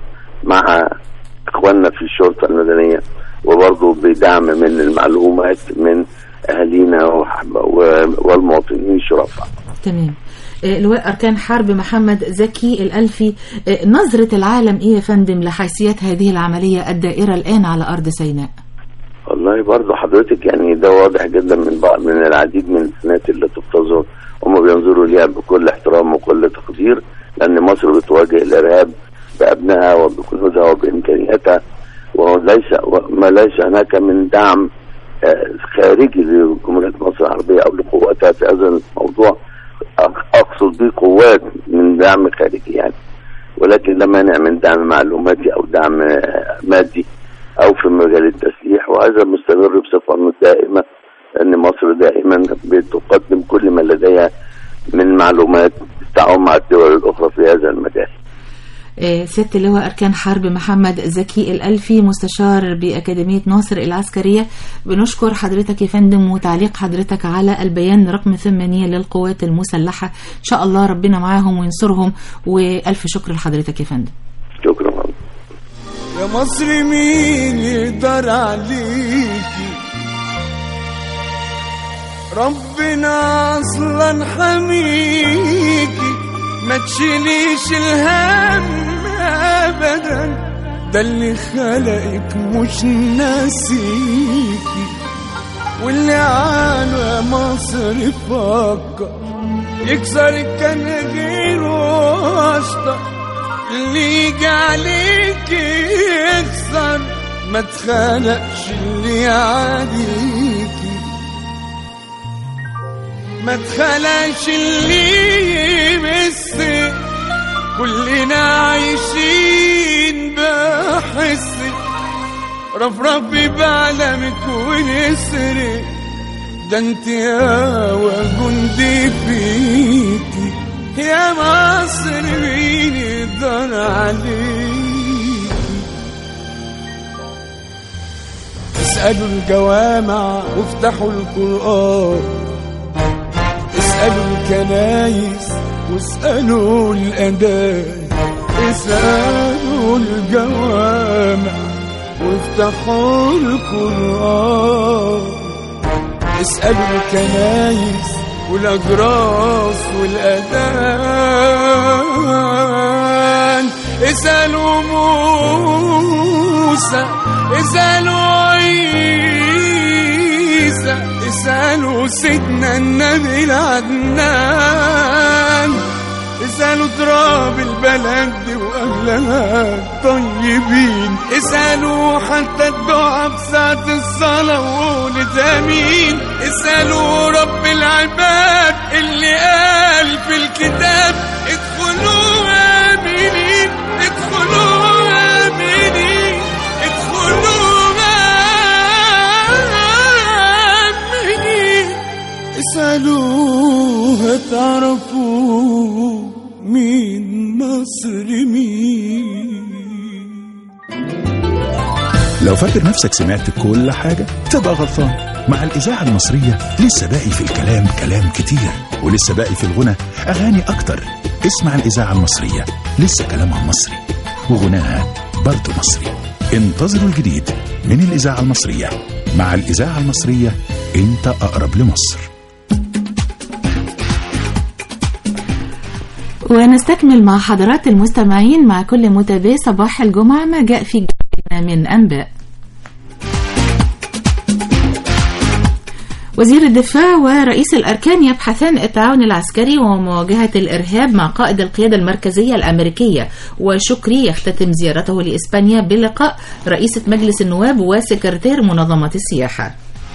Speaker 12: مع اخواننا في الشرطه المدنيه وبرضه بدعم من المعلومات من اهالينا وح- و- والمواطنين الشرفاء
Speaker 4: تمام آه، لواء أركان حرب محمد زكي الألفي آه، نظرة العالم إيه يا فندم لحيثيات هذه العملية الدائرة الآن على أرض سيناء
Speaker 12: والله برضه حضرتك يعني ده واضح جدا من بعض من العديد من السنات اللي تبتظر هم بينظروا ليها بكل احترام وكل تقدير لان مصر بتواجه الارهاب بابنائها وبجنودها وبامكانياتها وليس ما ليس هناك من دعم آه، خارجي لجمهوريه مصر العربيه او لقواتها في هذا الموضوع أق- اقصد به قوات من دعم خارجي يعني ولكن لما نعمل دعم معلوماتي او دعم آه، مادي او في مجال التسليح وهذا مستمر بصفه دائمه ان مصر دائما بتقدم كل ما لديها من معلومات بالتعاون مع الدول الاخرى في هذا المجال.
Speaker 4: آه، سيادة اللواء أركان حرب محمد زكي الألفي مستشار بأكاديمية ناصر العسكرية بنشكر حضرتك يا فندم وتعليق حضرتك على البيان رقم ثمانية للقوات المسلحة إن شاء الله ربنا معاهم وينصرهم وألف شكر لحضرتك يا فندم
Speaker 12: شكرا
Speaker 6: يا مصر مين يقدر عليكي ربنا اصلا حميكي ما تشيليش الهم ابدا ده اللي خلقك مش ناسيكي واللي على مصر فكر يكسر كان غيره اشطر اللي يجي عليك يكسر ما تخلقش اللي يعاديكي ما تخلقش اللي يمسك كلنا عايشين بحسك رفرفي بعلمك ونسرك ده انت يا جندي فيكي يا مصر مين يقدر عليك اسألوا الجوامع وافتحوا القرآن اسألوا الكنايس واسألوا الأذان اسألوا الجوامع وافتحوا القرآن اسألوا الكنايس والأجراس والأذان اسألوا موسى اسألوا عيسى اسألوا سيدنا النبي العدنان اسألوا تراب البلد دي وأهلها الطيبين اسألوا حتى الدعاء في ساعة الصلاة وقولت أمين اسألوا رب العباد اللي قال في الكتاب ادخلوا آمنين ادخلوا آمنين ادخلوا آمنين اسألوها تعرفوا مين مصر مين
Speaker 13: لو فاكر نفسك سمعت كل حاجة تبقى غلطان مع الإذاعة المصرية لسه باقي في الكلام كلام كتير ولسه باقي في الغنى أغاني أكتر اسمع الإذاعة المصرية لسه كلامها مصري وغناها برضه مصري انتظروا الجديد من الإذاعة المصرية مع الإذاعة المصرية أنت أقرب لمصر
Speaker 4: ونستكمل مع حضرات المستمعين مع كل متابع صباح الجمعة ما جاء في جمعنا من أنباء وزير الدفاع ورئيس الأركان يبحثان التعاون العسكري ومواجهة الإرهاب مع قائد القيادة المركزية الأمريكية وشكري يختتم زيارته لإسبانيا بلقاء رئيسة مجلس النواب وسكرتير منظمة السياحة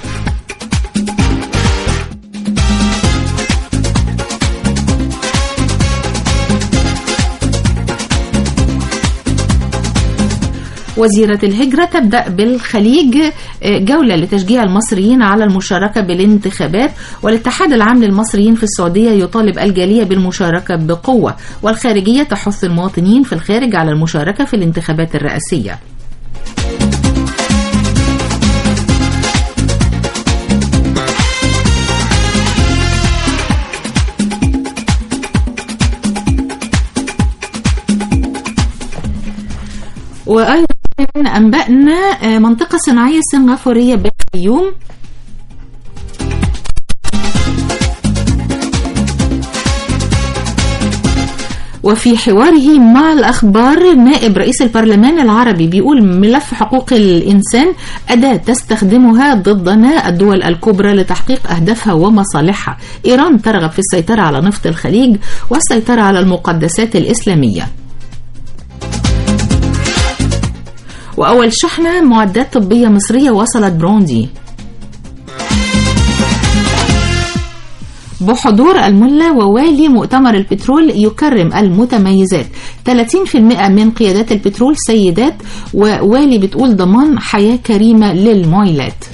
Speaker 4: وزيرة الهجرة تبدأ بالخليج جولة لتشجيع المصريين على المشاركة بالانتخابات والاتحاد العام للمصريين في السعودية يطالب الجالية بالمشاركة بقوة والخارجية تحث المواطنين في الخارج على المشاركة في الانتخابات الرئاسية وأيضا من أنبائنا منطقة صناعية سنغافورية بالفيوم وفي حواره مع الأخبار نائب رئيس البرلمان العربي بيقول ملف حقوق الإنسان أداة تستخدمها ضدنا الدول الكبرى لتحقيق أهدافها ومصالحها إيران ترغب في السيطرة على نفط الخليج والسيطرة على المقدسات الإسلامية وأول شحنة معدات طبية مصرية وصلت بروندي بحضور الملا ووالي مؤتمر البترول يكرم المتميزات 30% من قيادات البترول سيدات ووالي بتقول ضمان حياة كريمة للمويلات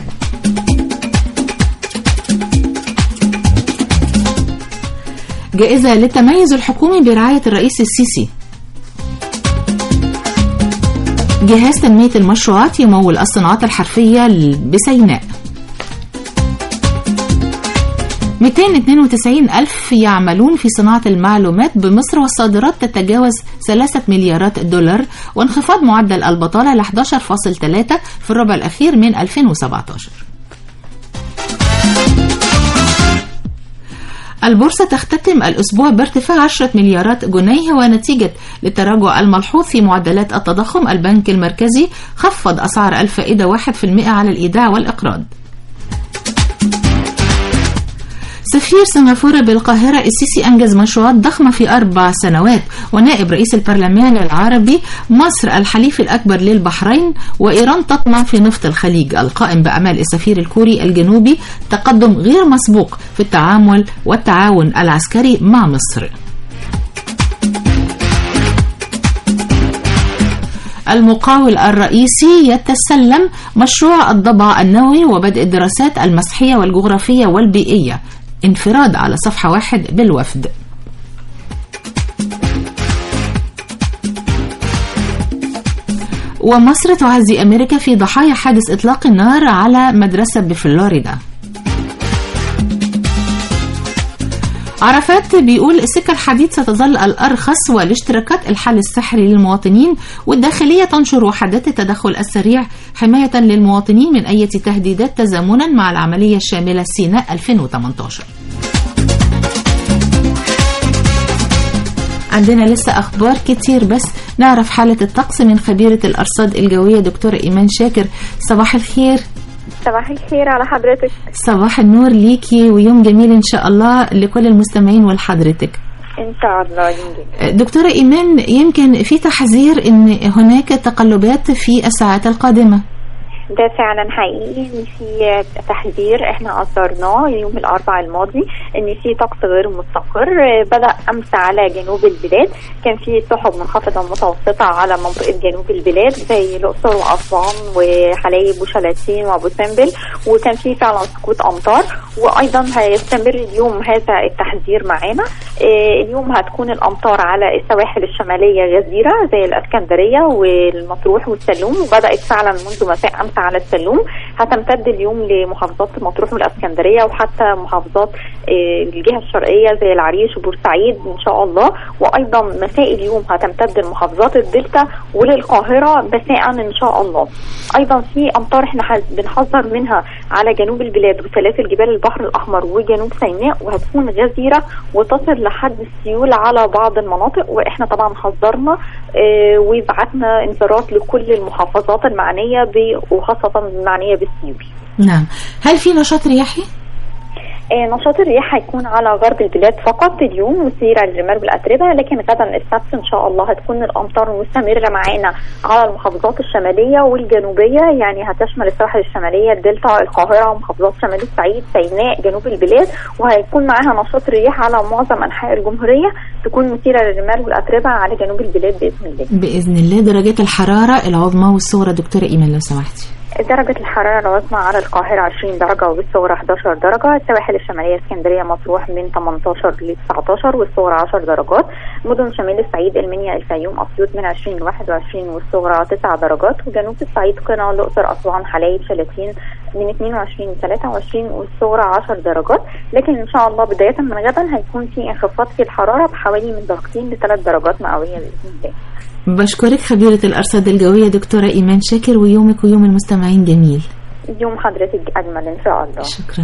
Speaker 4: جائزة للتميز الحكومي برعاية الرئيس السيسي جهاز تنمية المشروعات يمول الصناعات الحرفية بسيناء 292 ألف يعملون في صناعة المعلومات بمصر والصادرات تتجاوز 3 مليارات دولار وانخفاض معدل البطالة ل 11.3 في الربع الأخير من 2017 البورصة تختتم الأسبوع بارتفاع 10 مليارات جنيه ونتيجة للتراجع الملحوظ في معدلات التضخم البنك المركزي خفض أسعار الفائدة 1% على الإيداع والإقراض سفير سنغافورة بالقاهرة السيسي أنجز مشروعات ضخمة في أربع سنوات ونائب رئيس البرلمان العربي مصر الحليف الأكبر للبحرين وإيران تطمع في نفط الخليج القائم بأعمال السفير الكوري الجنوبي تقدم غير مسبوق في التعامل والتعاون العسكري مع مصر المقاول الرئيسي يتسلم مشروع الضبع النووي وبدء الدراسات المسحية والجغرافية والبيئية انفراد على صفحة واحد بالوفد ومصر تعزي أمريكا في ضحايا حادث إطلاق النار على مدرسة بفلوريدا عرفات بيقول السكة الحديد ستظل الأرخص والاشتراكات الحل السحري للمواطنين والداخلية تنشر وحدات التدخل السريع حماية للمواطنين من أي تهديدات تزامنا مع العملية الشاملة سيناء 2018 عندنا لسه أخبار كتير بس نعرف حالة الطقس من خبيرة الأرصاد الجوية دكتورة إيمان شاكر صباح الخير
Speaker 14: صباح الخير على حضرتك
Speaker 4: صباح النور ليكي ويوم جميل إن شاء الله لكل المستمعين ولحضرتك
Speaker 14: ان شاء الله ينجح
Speaker 4: دكتورة إيمان يمكن في تحذير أن هناك تقلبات في الساعات القادمة
Speaker 14: ده فعلا حقيقي ان في تحذير احنا اصدرناه يوم الاربعاء الماضي ان في طقس غير مستقر بدا امس على جنوب البلاد كان في سحب منخفضه متوسطه على منطقه جنوب البلاد زي الاقصر واسوان وحلايب وشلاتين وابو سمبل وكان في فعلا سقوط امطار وايضا هيستمر اليوم هذا التحذير معانا اليوم هتكون الامطار على السواحل الشماليه غزيره زي الاسكندريه والمطروح والسلوم وبدات فعلا منذ مساء امس على السلوم هتمتد اليوم لمحافظات مطروح والاسكندريه وحتى محافظات الجهه الشرقيه زي العريش وبورسعيد ان شاء الله وايضا مساء اليوم هتمتد لمحافظات الدلتا وللقاهره مساء ان شاء الله ايضا في امطار احنا بنحذر منها على جنوب البلاد وسلاسل جبال البحر الاحمر وجنوب سيناء وهتكون غزيره وتصل لحد السيول على بعض المناطق واحنا طبعا حذرنا وبعتنا انذارات لكل المحافظات المعنيه وخاصه المعنيه بالسيول
Speaker 4: نعم هل في نشاط رياحي؟
Speaker 14: آه، نشاط الرياح هيكون على غرب البلاد فقط اليوم مثيرة للرمال والأتربة لكن غدا السبت إن شاء الله هتكون الأمطار مستمرة معانا على المحافظات الشمالية والجنوبية يعني هتشمل السواحل الشمالية الدلتا القاهرة محافظات شمال الصعيد سيناء جنوب البلاد وهيكون معاها نشاط رياح على معظم أنحاء الجمهورية تكون مثيرة للرمال والأتربة على جنوب البلاد بإذن الله
Speaker 4: بإذن الله درجات الحرارة العظمى والصغرى دكتورة إيمان لو سمحتي
Speaker 14: درجة الحرارة العظمى على القاهرة 20 درجة وبالصغرى 11 درجة السواحل الشمالية اسكندرية مطروح من 18 ل 19 والصغرى 10 درجات مدن شمال الصعيد المنيا الفيوم أسيوط من 20 ل 21 والصغرى 9 درجات وجنوب الصعيد قنا الأقصر أسوان حلايب شلاتين من 22 ل 23 والصغرى 10 درجات لكن إن شاء الله بداية من غدا هيكون في انخفاض في الحرارة بحوالي من درجتين لثلاث درجات مئوية بإذن الله
Speaker 4: بشكرك خبيرة الأرصاد الجوية دكتورة إيمان شاكر ويومك ويوم المستمعين جميل
Speaker 14: يوم حضرتك أجمل إن شاء الله
Speaker 4: شكرا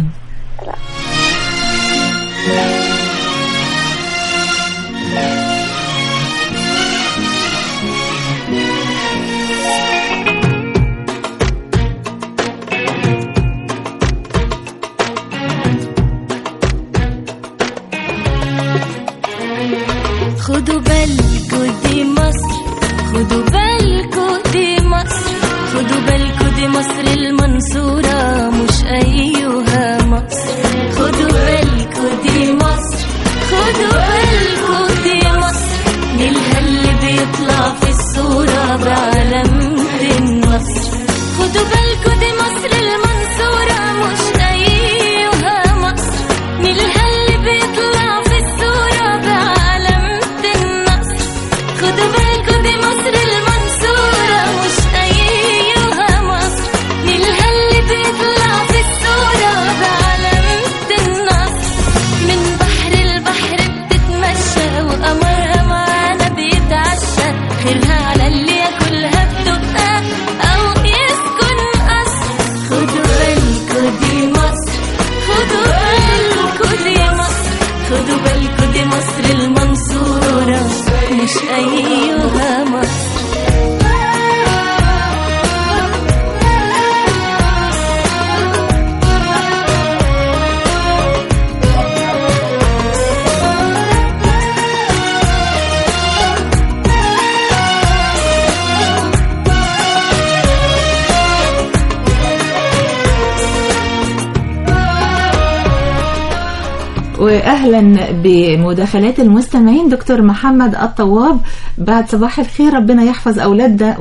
Speaker 2: خدوا بالكوا دي مصر خدوا بالكوا دي مصر خدوا بالكوا دي مصر المنصورة مش أيها مصر خدوا بالكوا دي مصر خدوا بالكوا دي مصر نيلها اللي بيطلع في الصورة بعلامة النصر خدوا بالكوا دي مصر المنصورة مش أيها مصر نيلها اللي بيطلع في الصورة بعلامة النصر خدوا بالكوا دي مصر المنصورة مش أيها مصر نيلها اللي بيطلع في الصورة بعلامة النصر من بحر البحر بتتمشى وقمرها معانا بيتعشى خيرها على اللي ياكلها بتبقى أو يسكن قصر خدوا بالكوا دي مصر خدوا بالكوا دي مصر خدوا بالكوا دي مصر المنصورة مش أيها مصر
Speaker 4: واهلا بمداخلات المستمعين دكتور محمد الطواب بعد صباح الخير ربنا يحفظ اولادنا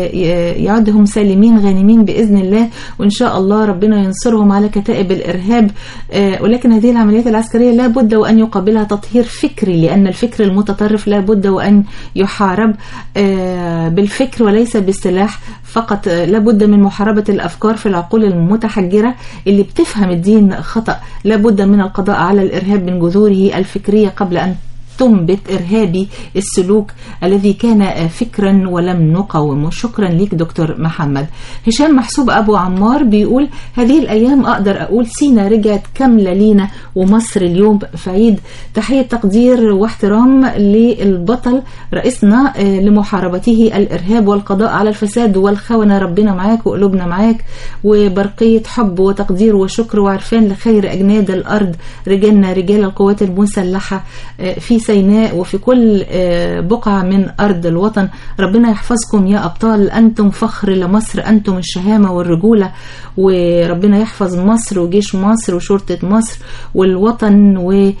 Speaker 4: ويعدهم سالمين غانمين باذن الله وان شاء الله ربنا ينصرهم على كتائب الارهاب آه، ولكن هذه العمليات العسكريه لا بد وان يقابلها تطهير فكري لان الفكر المتطرف لا بد وان يحارب آه، بالفكر وليس بالسلاح فقط آه، لا بد من محاربه الافكار في العقول المتحجره اللي بتفهم الدين خطا لا بد من القضاء على الارهاب من جذوره الفكريه قبل ان تنبت إرهابي السلوك الذي كان فكرا ولم نقاومه شكرا ليك دكتور محمد هشام محسوب أبو عمار بيقول هذه الأيام أقدر أقول سينا رجعت كاملة لينا ومصر اليوم في عيد تحية تقدير واحترام للبطل رئيسنا آه، لمحاربته الإرهاب والقضاء على الفساد والخونة ربنا معاك وقلوبنا معاك وبرقية حب وتقدير وشكر وعرفان لخير أجناد الأرض رجالنا رجال القوات المسلحة آه، في سيناء وفي كل آه، بقعة من أرض الوطن ربنا يحفظكم يا أبطال أنتم فخر لمصر أنتم الشهامة والرجولة وربنا يحفظ مصر وجيش مصر وشرطة مصر والوطن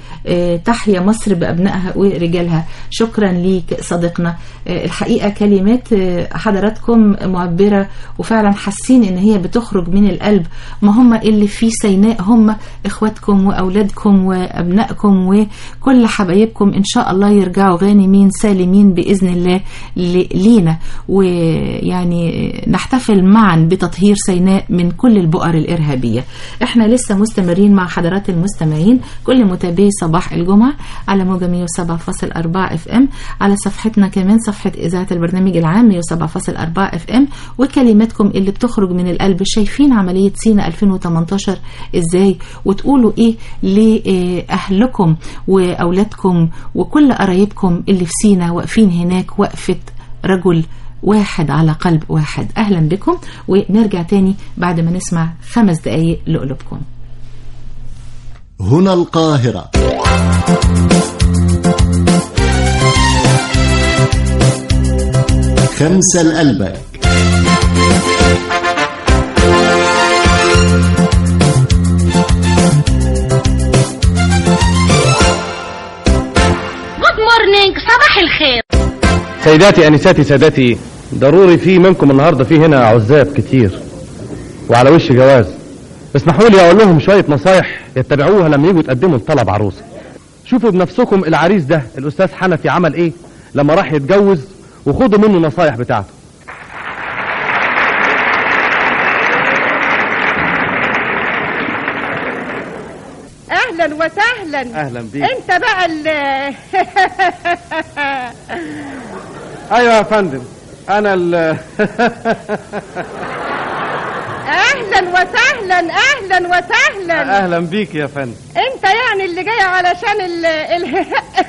Speaker 4: وتحيا مصر بأبنائها ورجالها شكرا ليك صديقنا آه، الحقيقة كلمات آه، حضراتكم معبرة وفعلا حاسين ان هي بتخرج من القلب ما هم اللي في سيناء هم اخواتكم واولادكم وابنائكم وكل حبايبكم ان شاء الله يرجعوا غانمين سالمين باذن الله ل- لينا ويعني نحتفل معا بتطهير سيناء من كل البؤر الارهابيه احنا لسه مستمرين مع حضرات المستمعين كل متابعي صباح الجمعه على موجه 107.4 اف ام على صفحتنا كمان صفحه اذاعه البرنامج العام 107.4 اف ام وكلماتكم اللي بتخرج من القلب شايفين عمليه سينا 2018 ازاي وتقولوا ايه لاهلكم واولادكم وكل قرايبكم اللي في سينا واقفين هناك وقفه رجل واحد على قلب واحد اهلا بكم ونرجع تاني بعد ما نسمع خمس دقايق لقلوبكم
Speaker 1: هنا القاهرة خمسة الألبك
Speaker 15: جود مورنينج صباح الخير
Speaker 16: سيداتي انساتي سادتي ضروري في منكم النهارده في هنا عزاب كتير وعلى وش جواز اسمحوا لي اقول لهم شويه نصايح يتبعوها لما يجوا يتقدموا لطلب عروسه شوفوا بنفسكم العريس ده الاستاذ حنفي عمل ايه لما راح يتجوز وخدوا منه النصايح بتاعته
Speaker 17: اهلا وسهلا
Speaker 16: اهلا بيك
Speaker 17: انت بقى ال
Speaker 16: ايوه يا فندم انا ال
Speaker 17: اهلا وسهلا اهلا وسهلا
Speaker 16: اهلا بيك يا فندم
Speaker 17: انت يعني اللي جاي علشان ال, ال...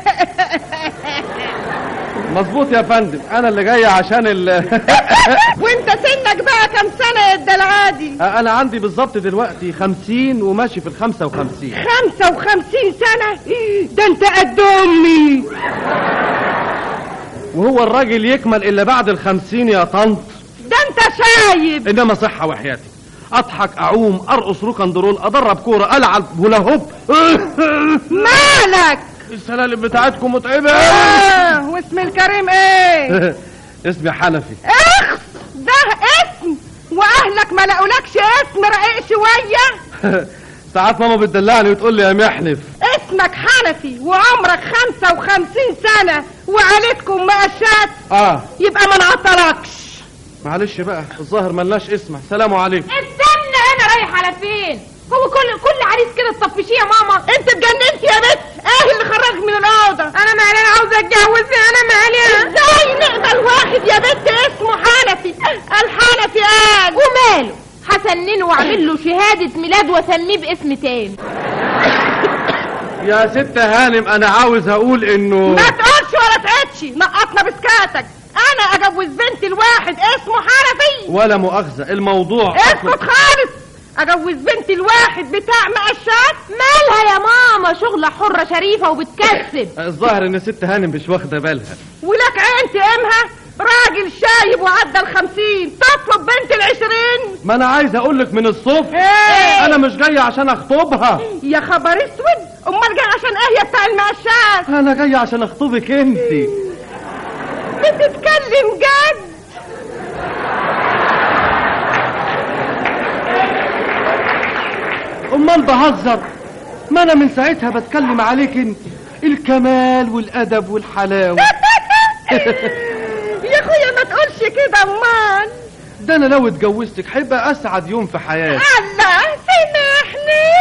Speaker 16: مظبوط يا فندم انا اللي جاي عشان ال
Speaker 17: وانت سنك بقى كم سنه يا الدلعادي
Speaker 16: انا عندي بالظبط دلوقتي خمسين وماشي في الخمسة وخمسين
Speaker 17: خمسة وخمسين سنة ده انت قد امي
Speaker 16: وهو الراجل يكمل الا بعد الخمسين يا طنط
Speaker 17: ده انت شايب
Speaker 16: انما صحة وحياتي اضحك اعوم ارقص روكندرول ادرب كورة العب هولا هوب
Speaker 17: مالك
Speaker 16: السلالم بتاعتكم متعبة
Speaker 17: آه واسم الكريم ايه
Speaker 16: اسمي حنفي
Speaker 17: اخ ده اسم واهلك ما لقولكش اسم رقيق شوية
Speaker 16: ساعات ماما بتدلعني وتقول لي يا محنف
Speaker 17: اسمك حنفي وعمرك خمسة وخمسين سنة وعيلتكم مقشات
Speaker 16: اه
Speaker 17: يبقى ما نعطلكش
Speaker 16: معلش بقى الظاهر ملناش اسمه سلام عليكم
Speaker 18: استنى انا رايح على فين هو كل كل عريس كده تطفشيه يا ماما
Speaker 17: انت اتجننت يا بت ايه اللي خرجك من الاوضه
Speaker 18: انا مالي انا عاوزه اتجوز انا مالي
Speaker 17: ازاي نقبل واحد يا بت اسمه حنفي الحنفي قال
Speaker 18: وماله هسننه واعمل له شهاده ميلاد واسميه باسم تاني
Speaker 16: يا ست هانم انا عاوز اقول انه
Speaker 17: ما تقولش ولا تعدش نقطنا بسكاتك انا اجوز بنتي لواحد اسمه حنفي
Speaker 16: ولا مؤاخذة الموضوع
Speaker 17: اسكت خالص اجوز بنتي لواحد بتاع مقشات
Speaker 18: مالها يا ماما شغلة حرة شريفة وبتكسب
Speaker 16: الظاهر ان ست هانم مش واخدة بالها
Speaker 17: ولك عين تقيمها راجل شايب وعدى الخمسين تطلب بنت العشرين
Speaker 16: ما انا عايز اقول لك من الصبح
Speaker 17: ايه
Speaker 16: انا مش جاي عشان اخطبها
Speaker 17: يا خبر اسود امال جاي عشان ايه يا بتاع المقشات
Speaker 16: انا جاي عشان اخطبك انت
Speaker 17: بتتكلم جد
Speaker 16: امال بهزر ما انا من ساعتها بتكلم عليك انت الكمال والادب والحلاوه
Speaker 17: يا اخويا ما تقولش كده امال
Speaker 16: ده انا لو اتجوزتك هيبقى اسعد يوم في حياتي
Speaker 17: الله سامحني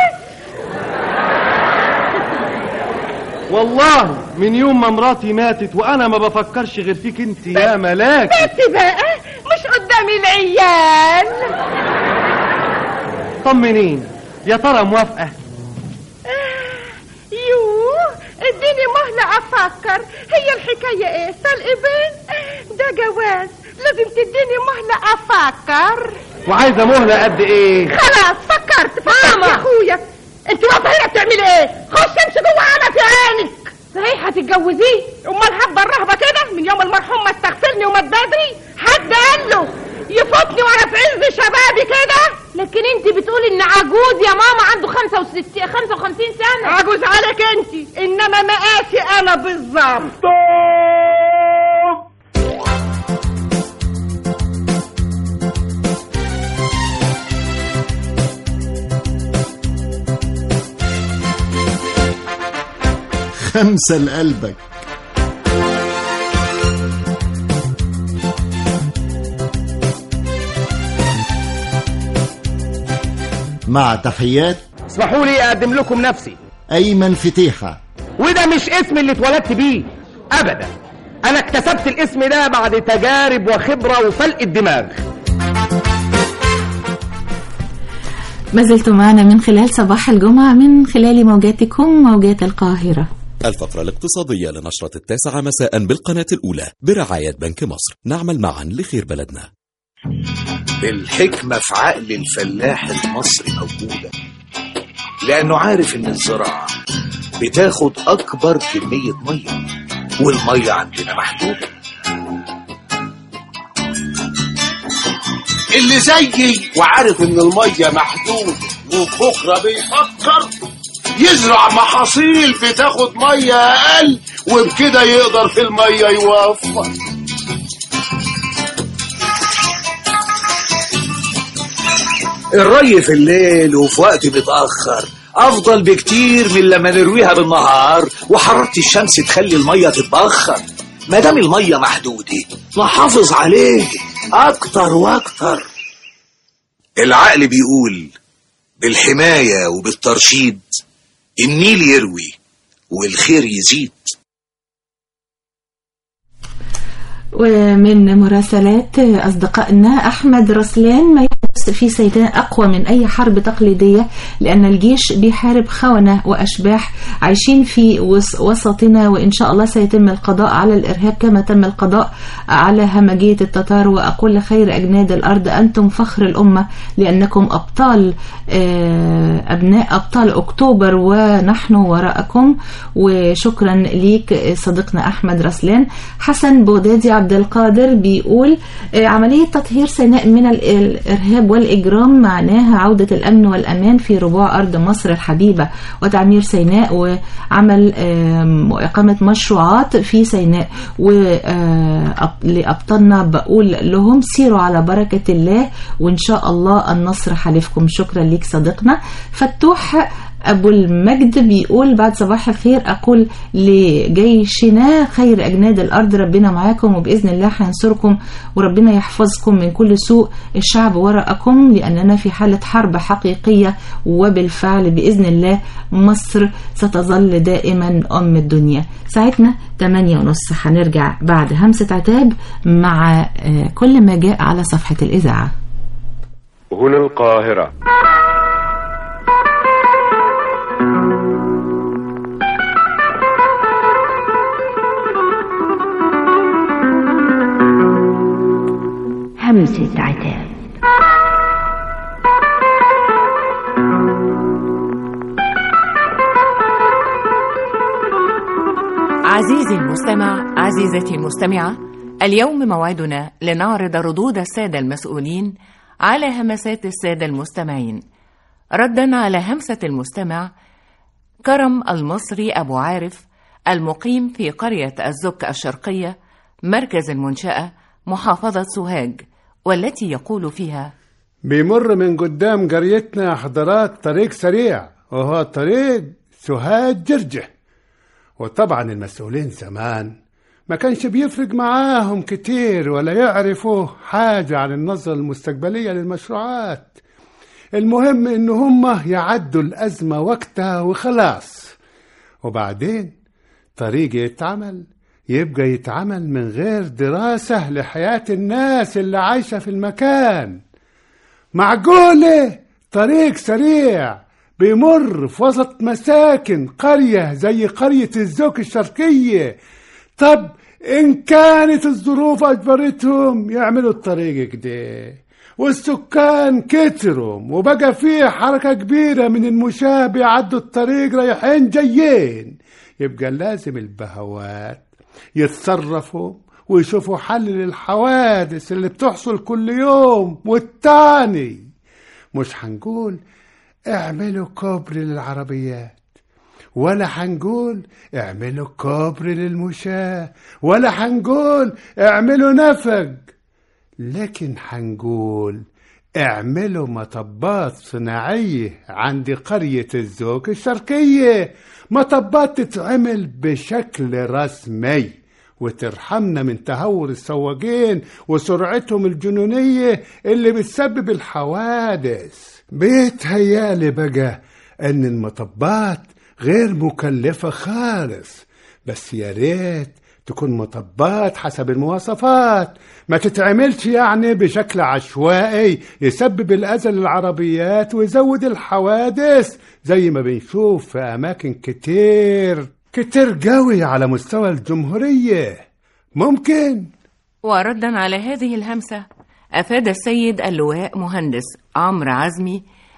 Speaker 16: والله من يوم ما مراتي ماتت وانا ما بفكرش غير فيك انت يا ملاك
Speaker 17: بس بقى مش قدامي العيال
Speaker 16: طمنين يا ترى موافقه
Speaker 17: يوه اديني مهلة افكر هي الحكاية ايه سلق بين ده جواز لازم تديني مهلة افكر
Speaker 16: وعايزه مهله قد ايه
Speaker 17: خلاص فكرت فكرت يا اخويا انت واقفه هنا بتعملي ايه خش امشي جوه انا في عينك
Speaker 18: صحيح هتتجوزيه
Speaker 17: امال حابه الرهبه كده من يوم المرحوم ما استغفرني ومات بدري حد قال له يفوتني وانا في عز شبابي كده
Speaker 18: لكن انت بتقولي ان عجوز يا ماما عنده 65 55 سنه
Speaker 17: عجوز عليك انت انما مقاسي انا بالظبط
Speaker 1: خمسة لقلبك مع تحيات
Speaker 16: اسمحوا لي اقدم لكم نفسي
Speaker 1: أيمن فتيحة
Speaker 16: وده مش اسم اللي اتولدت بيه ابدا انا اكتسبت الاسم ده بعد تجارب وخبرة وفلق الدماغ
Speaker 4: ما زلتم معنا من خلال صباح الجمعة من خلال موجاتكم موجات القاهرة
Speaker 19: الفقرة الاقتصادية لنشرة التاسعة مساء بالقناة الأولى برعاية بنك مصر نعمل معا لخير بلدنا
Speaker 20: الحكمة في عقل الفلاح المصري موجودة لأنه عارف إن الزراعة بتاخد أكبر كمية مية والمية عندنا محدودة
Speaker 21: اللي زيي وعارف ان الميه محدوده وبكره بيفكر يزرع محاصيل بتاخد ميه اقل وبكده يقدر في الميه يوفر
Speaker 20: الري في الليل وفي وقت متأخر أفضل بكتير من لما نرويها بالنهار وحرارة الشمس تخلي المية تتبخر ما دام المية محدودة نحافظ عليه أكتر وأكتر العقل بيقول بالحماية وبالترشيد النيل يروي والخير يزيد
Speaker 4: ومن مراسلات أصدقائنا أحمد رسلان ما يحدث في سيناء أقوى من أي حرب تقليدية لأن الجيش بيحارب خونة وأشباح عايشين في وس- وسطنا وإن شاء الله سيتم القضاء على الإرهاب كما تم القضاء على همجية التتار وأقول خير أجناد الأرض أنتم فخر الأمة لأنكم أبطال آه، أبناء أبطال أكتوبر ونحن وراءكم وشكرا ليك صديقنا أحمد رسلان حسن بودادي عبد القادر بيقول آه، عملية تطهير سيناء من ال- الإرهاب والإجرام معناها عودة الأمن والأمان في ربوع أرض مصر الحبيبة وتعمير سيناء وعمل آم، وإقامة مشروعات في سيناء ولأبطالنا بقول لهم سيروا على بركة الله وإن شاء الله النصر حلفكم شكرا ليك صديقنا فتوح أبو المجد بيقول بعد صباح الخير أقول لجيشنا خير أجناد الأرض ربنا معاكم وبإذن الله هينصركم وربنا يحفظكم من كل سوء الشعب وراءكم لأننا في حالة حرب حقيقية وبالفعل بإذن الله مصر ستظل دائما أم الدنيا ساعتنا 8 ونص هنرجع بعد همسة عتاب مع آه، كل ما جاء على صفحة الإذاعة
Speaker 22: هنا القاهرة
Speaker 23: همسة عتاب
Speaker 24: عزيزي المستمع عزيزتي المستمعة اليوم موعدنا لنعرض ردود السادة المسؤولين على همسات السادة المستمعين ردا على همسة المستمع كرم المصري أبو عارف المقيم في قرية الزك الشرقية مركز المنشأة محافظة سوهاج والتي يقول فيها
Speaker 25: بيمر من قدام قريتنا حضرات طريق سريع وهو طريق سوهاج جرجة وطبعا المسؤولين زمان ما كانش بيفرق معاهم كتير ولا يعرفوا حاجة عن النظرة المستقبلية للمشروعات المهم ان هم يعدوا الأزمة وقتها وخلاص وبعدين طريق يتعمل يبقى يتعمل من غير دراسة لحياة الناس اللي عايشة في المكان معقولة طريق سريع بيمر في وسط مساكن قرية زي قرية الزوك الشرقية طب إن كانت الظروف أجبرتهم يعملوا الطريق كده والسكان كتروا وبقى فيه حركة كبيرة من المشاة بيعدوا الطريق رايحين جايين يبقى لازم البهوات يتصرفوا ويشوفوا حل للحوادث اللي بتحصل كل يوم والتاني مش هنقول اعملوا كوبري للعربيات ولا هنقول اعملوا كوبري للمشاة ولا هنقول اعملوا نفق لكن هنقول اعملوا مطبات صناعية عند قرية الزوك الشرقية مطبات تتعمل بشكل رسمي وترحمنا من تهور السواقين وسرعتهم الجنونية اللي بتسبب الحوادث بيتهيالي بقى ان المطبات غير مكلفة خالص بس يا ريت تكون مطبات حسب المواصفات ما تتعملش يعني بشكل عشوائي يسبب الأذى للعربيات ويزود الحوادث زي ما بنشوف في أماكن كتير كتير قوي على مستوى الجمهورية ممكن
Speaker 24: وردا على هذه الهمسة أفاد السيد اللواء مهندس عمرو عزمي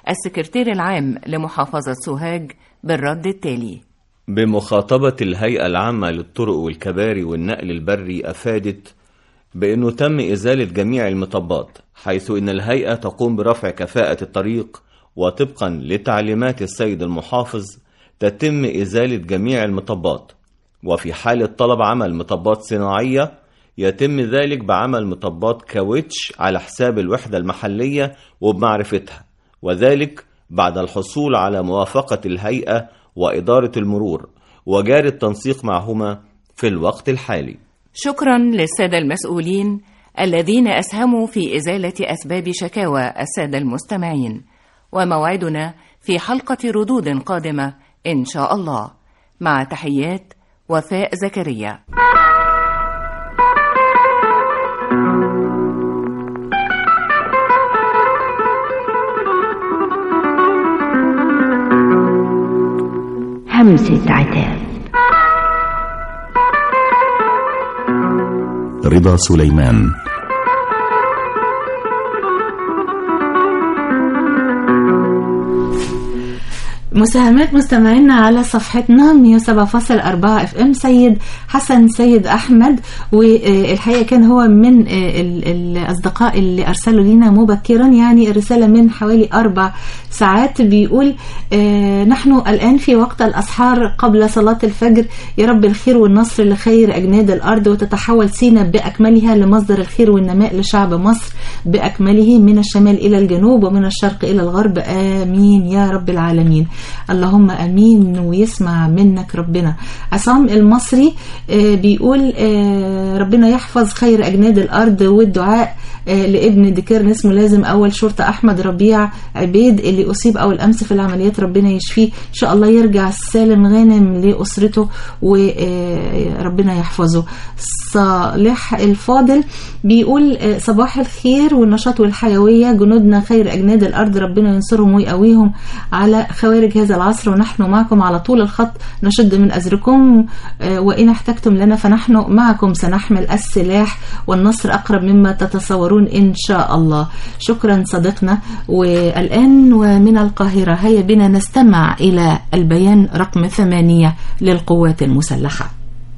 Speaker 24: السكرتير العام لمحافظة سوهاج بالرد التالي
Speaker 5: بمخاطبة الهيئة العامة للطرق والكباري والنقل البري أفادت بأنه تم إزالة جميع المطبات حيث أن الهيئة تقوم برفع كفاءة الطريق وطبقا لتعليمات السيد المحافظ تتم إزالة جميع المطبات وفي حالة طلب عمل مطبات صناعية يتم ذلك بعمل مطبات كاوتش على حساب الوحدة المحلية وبمعرفتها وذلك بعد الحصول على موافقة الهيئة وإدارة المرور وجاري التنسيق معهما في الوقت الحالي
Speaker 24: شكرا للسادة المسؤولين الذين أسهموا في إزالة أسباب شكاوى السادة المستمعين وموعدنا في حلقة ردود قادمة إن شاء الله مع تحيات وفاء زكريا
Speaker 7: همسة عتاب
Speaker 13: رضا سليمان
Speaker 4: مساهمات مستمعينا على صفحتنا 107.4 اف ام سيد حسن سيد احمد والحقيقه كان هو من ال- الاصدقاء اللي ارسلوا لنا مبكرا يعني الرساله من حوالي اربع ساعات بيقول آه، نحن الان في وقت الاسحار قبل صلاه الفجر يا رب الخير والنصر لخير اجناد الارض وتتحول سينا باكملها لمصدر الخير والنماء لشعب مصر باكمله من الشمال الى الجنوب ومن الشرق الى الغرب امين يا رب العالمين اللهم امين ويسمع منك ربنا عصام المصري آه، بيقول آه، ربنا يحفظ خير اجناد الارض والدعاء آه، لابن ديكيرن اسمه لازم اول شرطه احمد ربيع عبيد اللي اصيب اول امس في العمليات ربنا يشفيه ان شاء الله يرجع سالم غانم لاسرته وربنا يحفظه صالح الفاضل بيقول آه، صباح الخير والنشاط والحيويه جنودنا خير اجناد الارض ربنا ينصرهم ويقويهم على خوارج هذا العصر ونحن معكم على طول الخط نشد من ازركم آه، وان احتجتم لنا فنحن معكم سنحمل السلاح والنصر اقرب مما تتصورون ان شاء الله شكرا صديقنا والان ومن القاهره هيا بنا نستمع الى البيان رقم ثمانيه للقوات المسلحه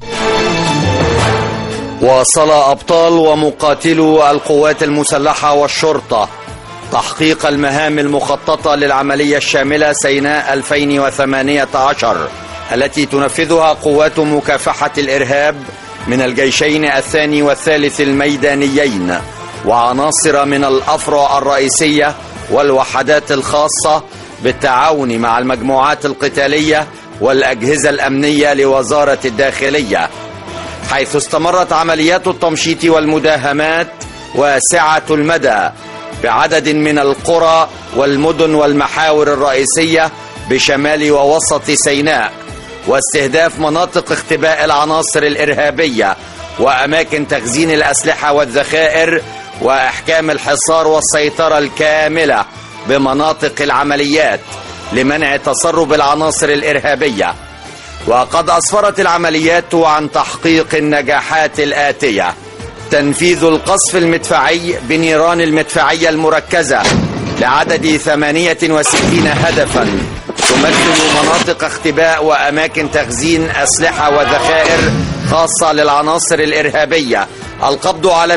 Speaker 8: واصل أبطال ومقاتلو القوات المسلحة والشرطة تحقيق المهام المخططة للعملية الشاملة سيناء 2018 التي تنفذها قوات مكافحة الإرهاب من الجيشين الثاني والثالث الميدانيين وعناصر من الأفرع الرئيسية والوحدات الخاصة بالتعاون مع المجموعات القتالية والأجهزة الأمنية لوزارة الداخلية حيث استمرت عمليات التمشيط والمداهمات واسعة المدى بعدد من القرى والمدن والمحاور الرئيسية بشمال ووسط سيناء واستهداف مناطق اختباء العناصر الإرهابية وأماكن تخزين الأسلحة والذخائر وإحكام الحصار والسيطرة الكاملة بمناطق العمليات لمنع تسرب العناصر الإرهابية وقد أسفرت العمليات عن تحقيق النجاحات الآتية تنفيذ القصف المدفعي بنيران المدفعية المركزة لعدد 68 هدفا تمثل مناطق اختباء وأماكن تخزين أسلحة وذخائر خاصة للعناصر الإرهابية القبض على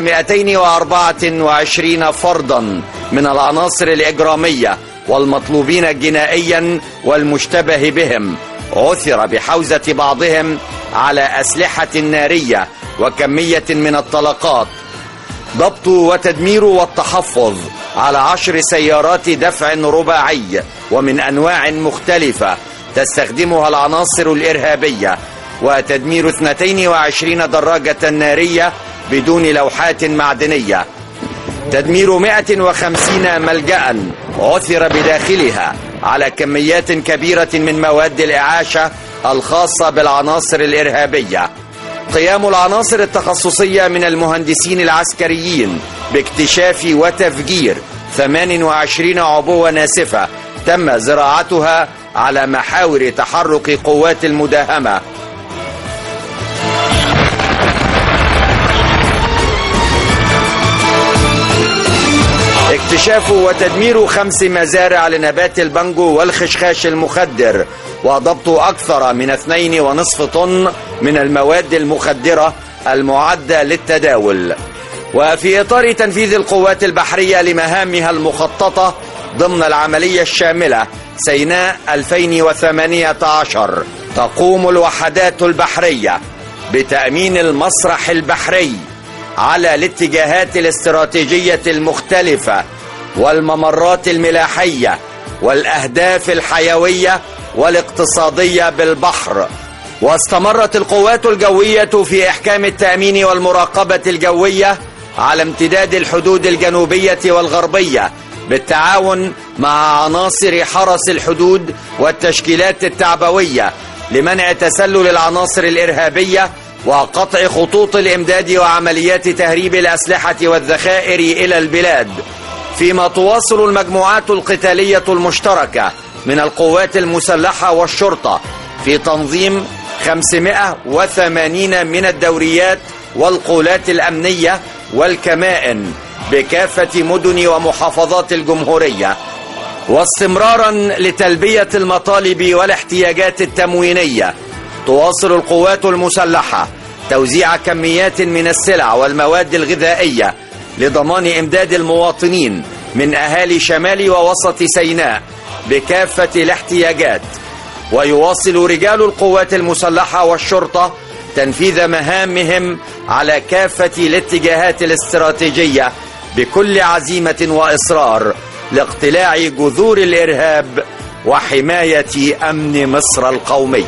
Speaker 8: 224 فردا من العناصر الإجرامية والمطلوبين جنائيا والمشتبه بهم عثر بحوزة بعضهم على أسلحة نارية وكمية من الطلقات ضبط وتدمير والتحفظ على عشر سيارات دفع رباعي ومن أنواع مختلفة تستخدمها العناصر الإرهابية وتدمير 22 دراجة نارية بدون لوحات معدنية تدمير 150 ملجأ عثر بداخلها على كميات كبيرة من مواد الإعاشة الخاصة بالعناصر الإرهابية قيام العناصر التخصصية من المهندسين العسكريين باكتشاف وتفجير 28 عبوة ناسفة تم زراعتها على محاور تحرك قوات المداهمة اكتشاف وتدمير خمس مزارع لنبات البنجو والخشخاش المخدر وضبط أكثر من اثنين ونصف طن من المواد المخدرة المعدة للتداول وفي إطار تنفيذ القوات البحرية لمهامها المخططة ضمن العملية الشاملة سيناء 2018 تقوم الوحدات البحرية بتأمين المسرح البحري على الاتجاهات الاستراتيجية المختلفة والممرات الملاحية والأهداف الحيوية والاقتصادية بالبحر واستمرت القوات الجوية في إحكام التأمين والمراقبة الجوية على امتداد الحدود الجنوبية والغربية بالتعاون مع عناصر حرس الحدود والتشكيلات التعبوية لمنع تسلل العناصر الإرهابية وقطع خطوط الإمداد وعمليات تهريب الأسلحة والذخائر إلى البلاد فيما تواصل المجموعات القتالية المشتركة من القوات المسلحة والشرطة في تنظيم 580 من الدوريات والقولات الأمنية والكمائن بكافة مدن ومحافظات الجمهورية واستمرارا لتلبية المطالب والاحتياجات التموينية تواصل القوات المسلحة توزيع كميات من السلع والمواد الغذائية لضمان إمداد المواطنين من أهالي شمال ووسط سيناء بكافة الاحتياجات ويواصل رجال القوات المسلحة والشرطة تنفيذ مهامهم على كافة الاتجاهات الاستراتيجية بكل عزيمة وإصرار لاقتلاع جذور الإرهاب وحماية أمن مصر القومي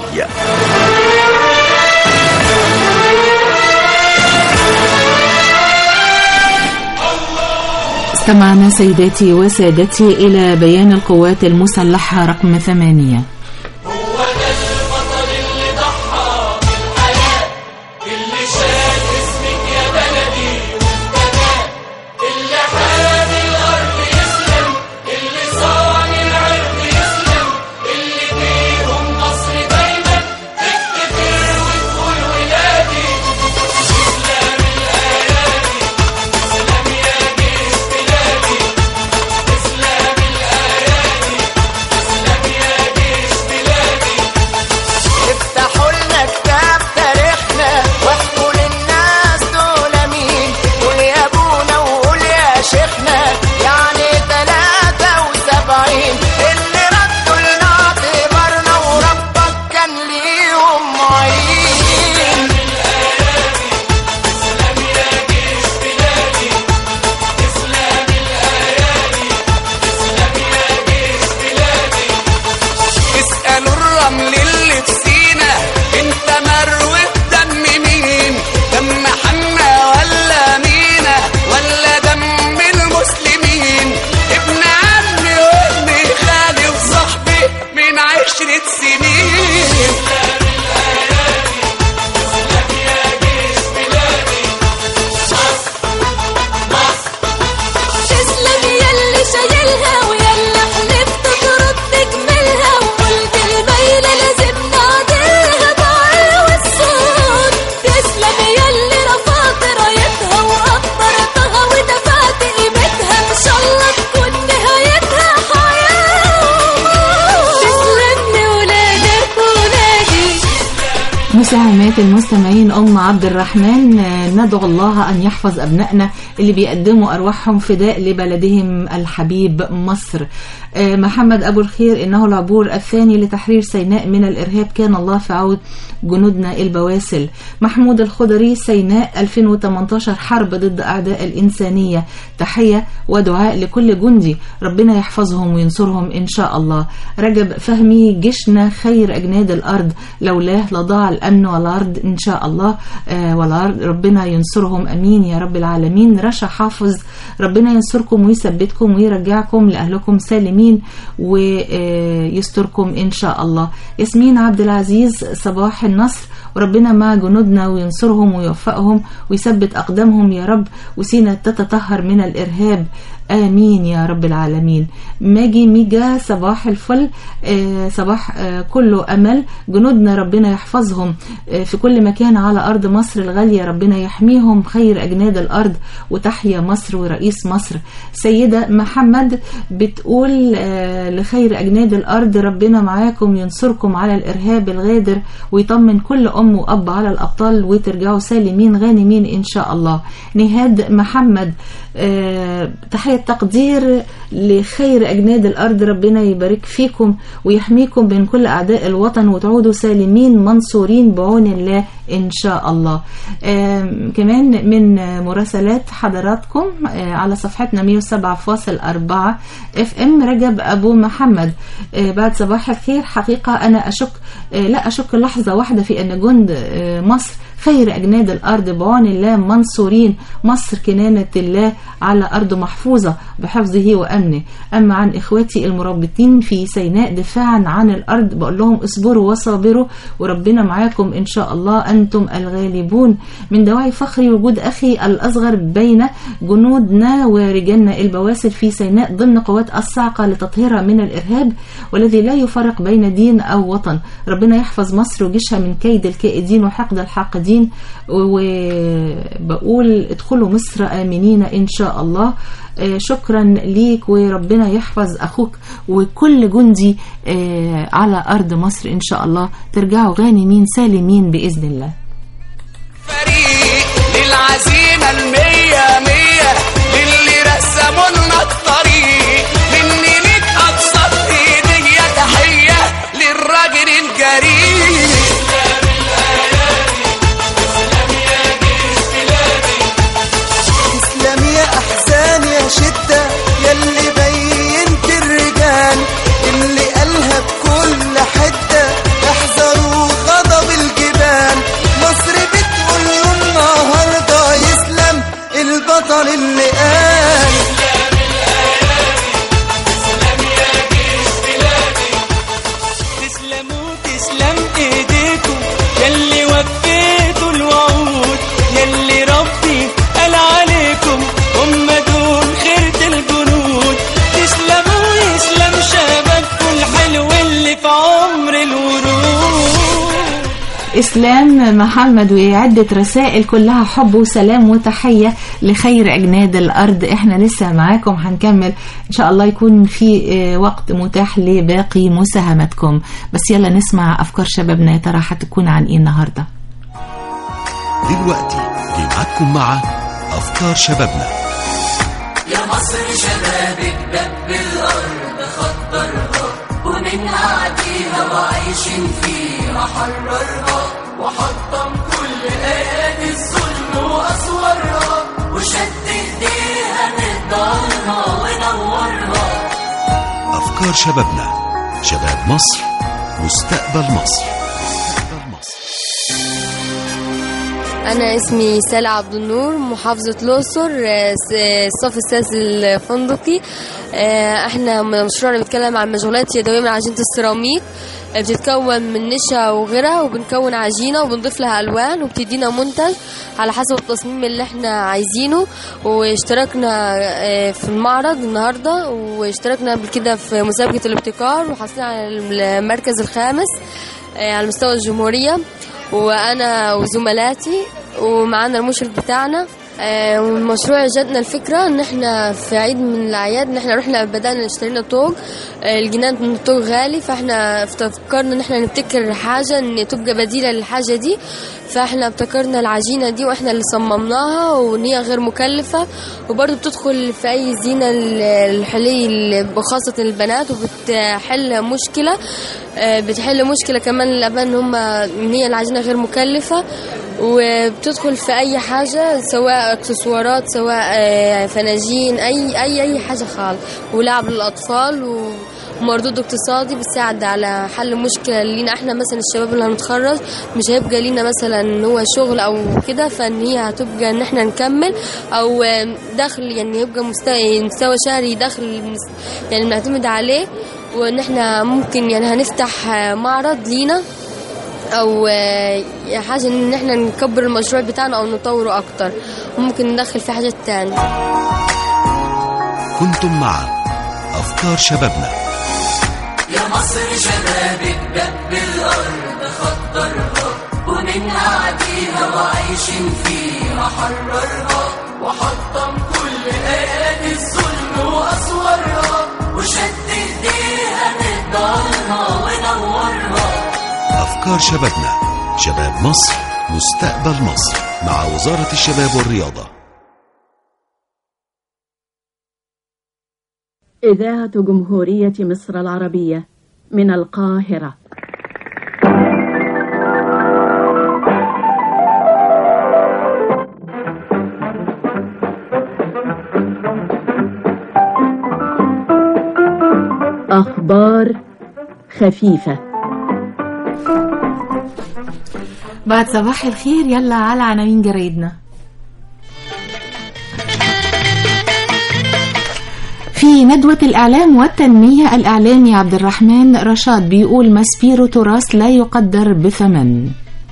Speaker 4: استمعنا سيداتي وسادتي إلى بيان القوات المسلحة رقم ثمانية
Speaker 6: اللي شال اسمك يا بلدي واهتدى اللي حامي الارض يسلم اللي صاني العرض يسلم اللي بيهم مصر دايما تفتكر وتقول ولادي اسلام الايادي اسلام يا جيش بلادي اسلام الايادي اسلام يا جيش بلادي
Speaker 3: افتحوا لنا كتاب تاريخنا واحكوا للناس دول مين قول يا ابونا وقول يا شيخنا يعني تلاتة وسبعين اللي ردوا لنا اعتبارنا وربك كان ليهم معين
Speaker 6: اسألوا الرمل اللي في سينا انت مروي دم مين دم حنا ولا مينا ولا دم المسلمين ابن عمي وابن خالي وصاحبي من عشرة سنين
Speaker 2: تسلم ياللي شايلها وياللي حلفت ترد تكملها وقلت الميلة لازم نعدلها بعلو والصوت تسلم ياللي رفعت رايتها وقدرتها ودفعت قيمتها ان شاء الله تكون نهايتها حياة وموت تسلم لولادك ولادي
Speaker 4: مساهمات المستمعين أم عبد الرحمن آه، ندعو الله أن يحفظ أبنائنا اللي بيقدموا أرواحهم فداء لبلدهم الحبيب مصر آه، محمد أبو الخير إنه العبور الثاني لتحرير سيناء من الإرهاب كان الله في عون جنودنا البواسل محمود الخضري سيناء 2018 حرب ضد أعداء الإنسانية تحية ودعاء لكل جندي ربنا يحفظهم وينصرهم إن شاء الله رجب فهمي جيشنا خير أجناد الأرض لولاه لضاع الأمن والأرض إن شاء الله آه والأرض ربنا ينصرهم أمين يا رب العالمين رشا حافظ ربنا ينصركم ويثبتكم ويرجعكم لأهلكم سالمين ويستركم إن شاء الله ياسمين عبد العزيز صباح النصر وربنا مع جنودنا وينصرهم ويوفقهم ويثبت أقدامهم يا رب وسينا تتطهر من الإرهاب آمين يا رب العالمين ماجي ميجا صباح الفل آه، صباح آه، كله أمل جنودنا ربنا يحفظهم آه، في كل مكان على أرض مصر الغالية ربنا يحميهم خير أجناد الأرض وتحيا مصر ورئيس مصر سيدة محمد بتقول آه، لخير أجناد الأرض ربنا معاكم ينصركم على الإرهاب الغادر ويطمن كل أم وأب على الأبطال وترجعوا سالمين غانمين إن شاء الله نهاد محمد آه، تحية تقدير لخير أجناد الأرض ربنا يبارك فيكم ويحميكم من كل أعداء الوطن وتعودوا سالمين منصورين بعون الله إن شاء الله آم، كمان من مراسلات حضراتكم آه، على صفحتنا 107.4 اف ام رجب أبو محمد آه، بعد صباح الخير حقيقة أنا أشك آه، لا أشك لحظة واحدة في أن جند آه، مصر خير أجناد الأرض بعون الله منصورين مصر كنانة الله على أرض محفوظة بحفظه وأمنه أما عن إخواتي المرابطين في سيناء دفاعا عن الأرض بقول لهم اصبروا وصابروا وربنا معاكم إن شاء الله أنتم الغالبون من دواعي فخري وجود أخي الأصغر بين جنودنا ورجالنا البواسل في سيناء ضمن قوات الصاعقة لتطهيرها من الإرهاب والذي لا يفرق بين دين أو وطن ربنا يحفظ مصر وجيشها من كيد الكائدين وحقد الحاقدين وبقول ادخلوا مصر آمنين إن شاء الله آه، شكرا ليك وربنا يحفظ أخوك وكل جندي آه، على أرض مصر إن شاء الله ترجعوا غانمين سالمين بإذن الله
Speaker 3: للعزيمة المية مية للي رسموا لنا الطريق مني ليك أبسط إيدي تحية للراجل الجريء
Speaker 6: تسلم يا احزان يا شده يلي بينت الرجال اللي قالها بكل حده احذروا غضب الجبال مصر بتقول له النهارده يسلم البطل اللي قال
Speaker 3: تسلموا تسلم ايديكم يلي وفيتوا الوعود يلي ربي قال عليكم هم دول خيرة الجنود تسلموا يسلم شبابكم الحلو اللي في عمر الورود
Speaker 4: إسلام محمد وعدة رسائل كلها حب وسلام وتحية لخير أجناد الأرض إحنا لسه معاكم هنكمل إن شاء الله يكون في آه، وقت متاح لباقي مساهمتكم بس يلا نسمع أفكار شبابنا يا ترى هتكون عن إيه النهاردة
Speaker 7: دلوقتي جمعتكم مع أفكار شبابنا
Speaker 3: يا مصر شبابك دب الأرض خطرها ومنها عديها وعايشين فيها حررها وحطم كل آيات الظلم وأسوارها وشد إيديها نضالها ونورها
Speaker 7: أفكار شبابنا شباب مصر مستقبل مصر
Speaker 9: أنا اسمي سالة عبد النور محافظة الأقصر آه، س- الصف السادس الفندقي آه، احنا مشروعنا بيتكلم عن مشغولات يدوية من عجينة السيراميك آه، بتتكون من نشا وغيرها وبنكون عجينة وبنضيف لها ألوان وبتدينا منتج على حسب التصميم اللي احنا عايزينه واشتركنا آه، في المعرض النهاردة واشتركنا قبل كده في مسابقة الابتكار وحصلنا على المركز الخامس آه، على مستوى الجمهورية وانا وزملاتي ومعانا المشرف بتاعنا آه، والمشروع جاتنا الفكرة ان احنا في عيد من الاعياد ان احنا رحنا بدأنا اشترينا طوق آه، الجنان من الطوق غالي فاحنا فكرنا ان احنا نبتكر حاجة ان تبقى بديلة للحاجة دي فاحنا ابتكرنا العجينة دي واحنا اللي صممناها وان هي غير مكلفة وبرضه بتدخل في اي زينة الحلي خاصة البنات وبتحل مشكلة آه، بتحل مشكلة كمان للأبناء ان هم ان هي العجينة غير مكلفة وبتدخل في اي حاجة سواء اكسسوارات سواء آه، فناجين اي اي اي حاجة خالص ولعب للاطفال ومردود اقتصادي بتساعد على حل مشكلة لينا احنا مثلا الشباب اللي هنتخرج مش هيبقى لينا مثلا ان هو شغل او كده فان هي هتبقى ان احنا نكمل او آه، دخل يعني يبقى مستوى مستوى شهري دخل بنس- يعني بنعتمد عليه وان احنا ممكن يعني هنفتح آه، معرض لينا او آه، حاجه ان احنا نكبر المشروع بتاعنا او نطوره اكتر ممكن ندخل فيه حاجات تانية
Speaker 7: كنتم مع أفكار شبابنا
Speaker 3: يا مصر شبابك دب الأرض خطرها ومنها عديها وعايشين فيها حررها وحطم كل آيات الظلم وأسوارها وشد إيديها نقدرها ونورها
Speaker 7: أفكار شبابنا شباب مصر مستقبل مصر مع وزارة الشباب والرياضة
Speaker 10: إذاعة جمهورية مصر العربية من القاهرة أخبار خفيفة
Speaker 4: بعد صباح الخير يلا على عناوين جرايدنا في ندوة الإعلام والتنمية الإعلامي عبد الرحمن رشاد بيقول ماسبيرو تراث لا يقدر بثمن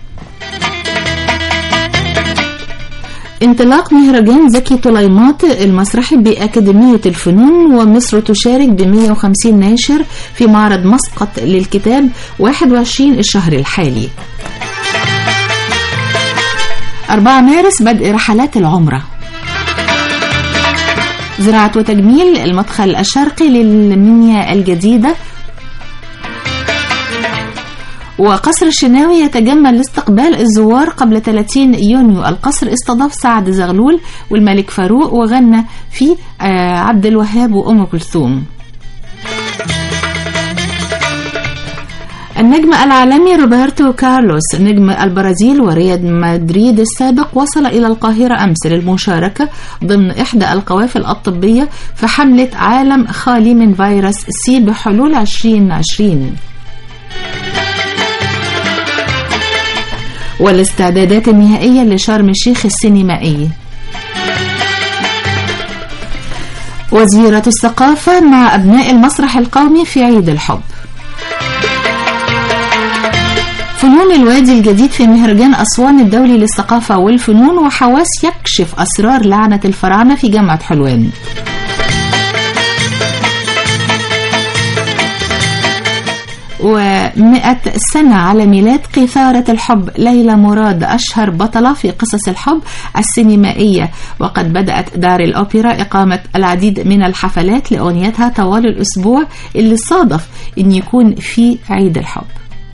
Speaker 4: انطلاق مهرجان زكي طليمات المسرحي بأكاديمية الفنون ومصر تشارك ب 150 ناشر في معرض مسقط للكتاب 21 الشهر الحالي 4 مارس بدء رحلات العمرة زراعة وتجميل المدخل الشرقي للمنيا الجديدة وقصر الشناوي يتجمل لاستقبال الزوار قبل 30 يونيو القصر استضاف سعد زغلول والملك فاروق وغنى في عبد الوهاب وأم كلثوم النجم العالمي روبرتو كارلوس نجم البرازيل وريال مدريد السابق وصل إلى القاهرة أمس للمشاركة ضمن إحدى القوافل الطبية في حملة عالم خالي من فيروس سي بحلول 2020 والاستعدادات النهائية لشرم الشيخ السينمائي وزيرة الثقافة مع أبناء المسرح القومي في عيد الحب فنون الوادي الجديد في مهرجان أسوان الدولي للثقافة والفنون وحواس يكشف أسرار لعنة الفراعنة في جامعة حلوان ومئة سنة على ميلاد قيثارة الحب ليلى مراد أشهر بطلة في قصص الحب السينمائية وقد بدأت دار الأوبرا إقامة العديد من الحفلات لأغنيتها طوال الأسبوع اللي صادف أن يكون في عيد الحب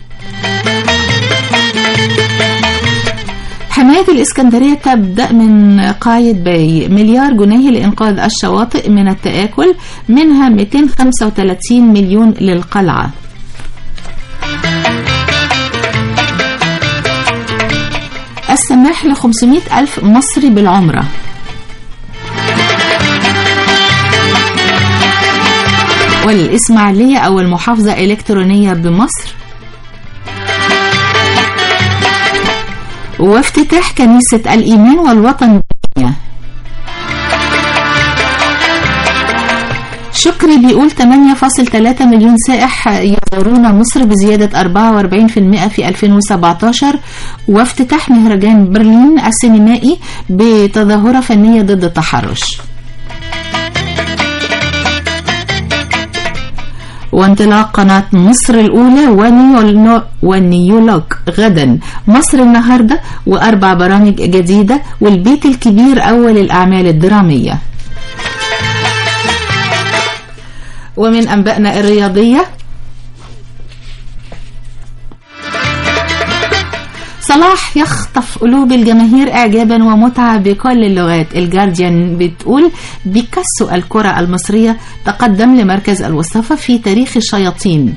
Speaker 4: حماية الإسكندرية تبدأ من قايد باي مليار جنيه لإنقاذ الشواطئ من التآكل منها 235 مليون للقلعة السماح ل 500 ألف مصري بالعمرة والإسماعيلية أول محافظة إلكترونية بمصر وافتتاح كنيسة الإيمان والوطن شكري بيقول 8.3 مليون سائح يزورون مصر بزيادة 44% في 2017 وافتتاح مهرجان برلين السينمائي بتظاهرة فنية ضد التحرش وانطلاق قناة مصر الأولى ونيولو ونيولوك غدا مصر النهاردة وأربع برامج جديدة والبيت الكبير أول الأعمال الدرامية ومن أنبائنا الرياضية صلاح يخطف قلوب الجماهير إعجابا ومتعة بكل اللغات الجارديان بتقول بيكاسو الكرة المصرية تقدم لمركز الوصافة في تاريخ الشياطين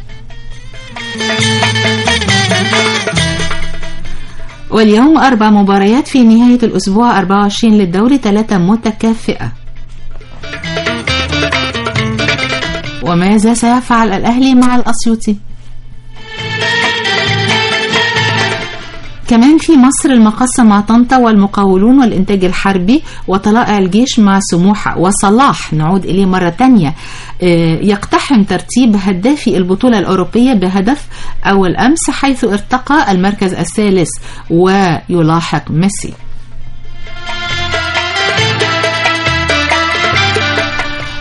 Speaker 4: واليوم أربع مباريات في نهاية الأسبوع 24 للدوري ثلاثة متكافئة وماذا سيفعل الأهلي مع الأسيوطي كمان في مصر المقصة مع طنطا والمقاولون والإنتاج الحربي وطلائع الجيش مع سموحة وصلاح نعود إليه مرة تانية يقتحم ترتيب هدافي البطولة الأوروبية بهدف أول أمس حيث ارتقى المركز الثالث ويلاحق ميسي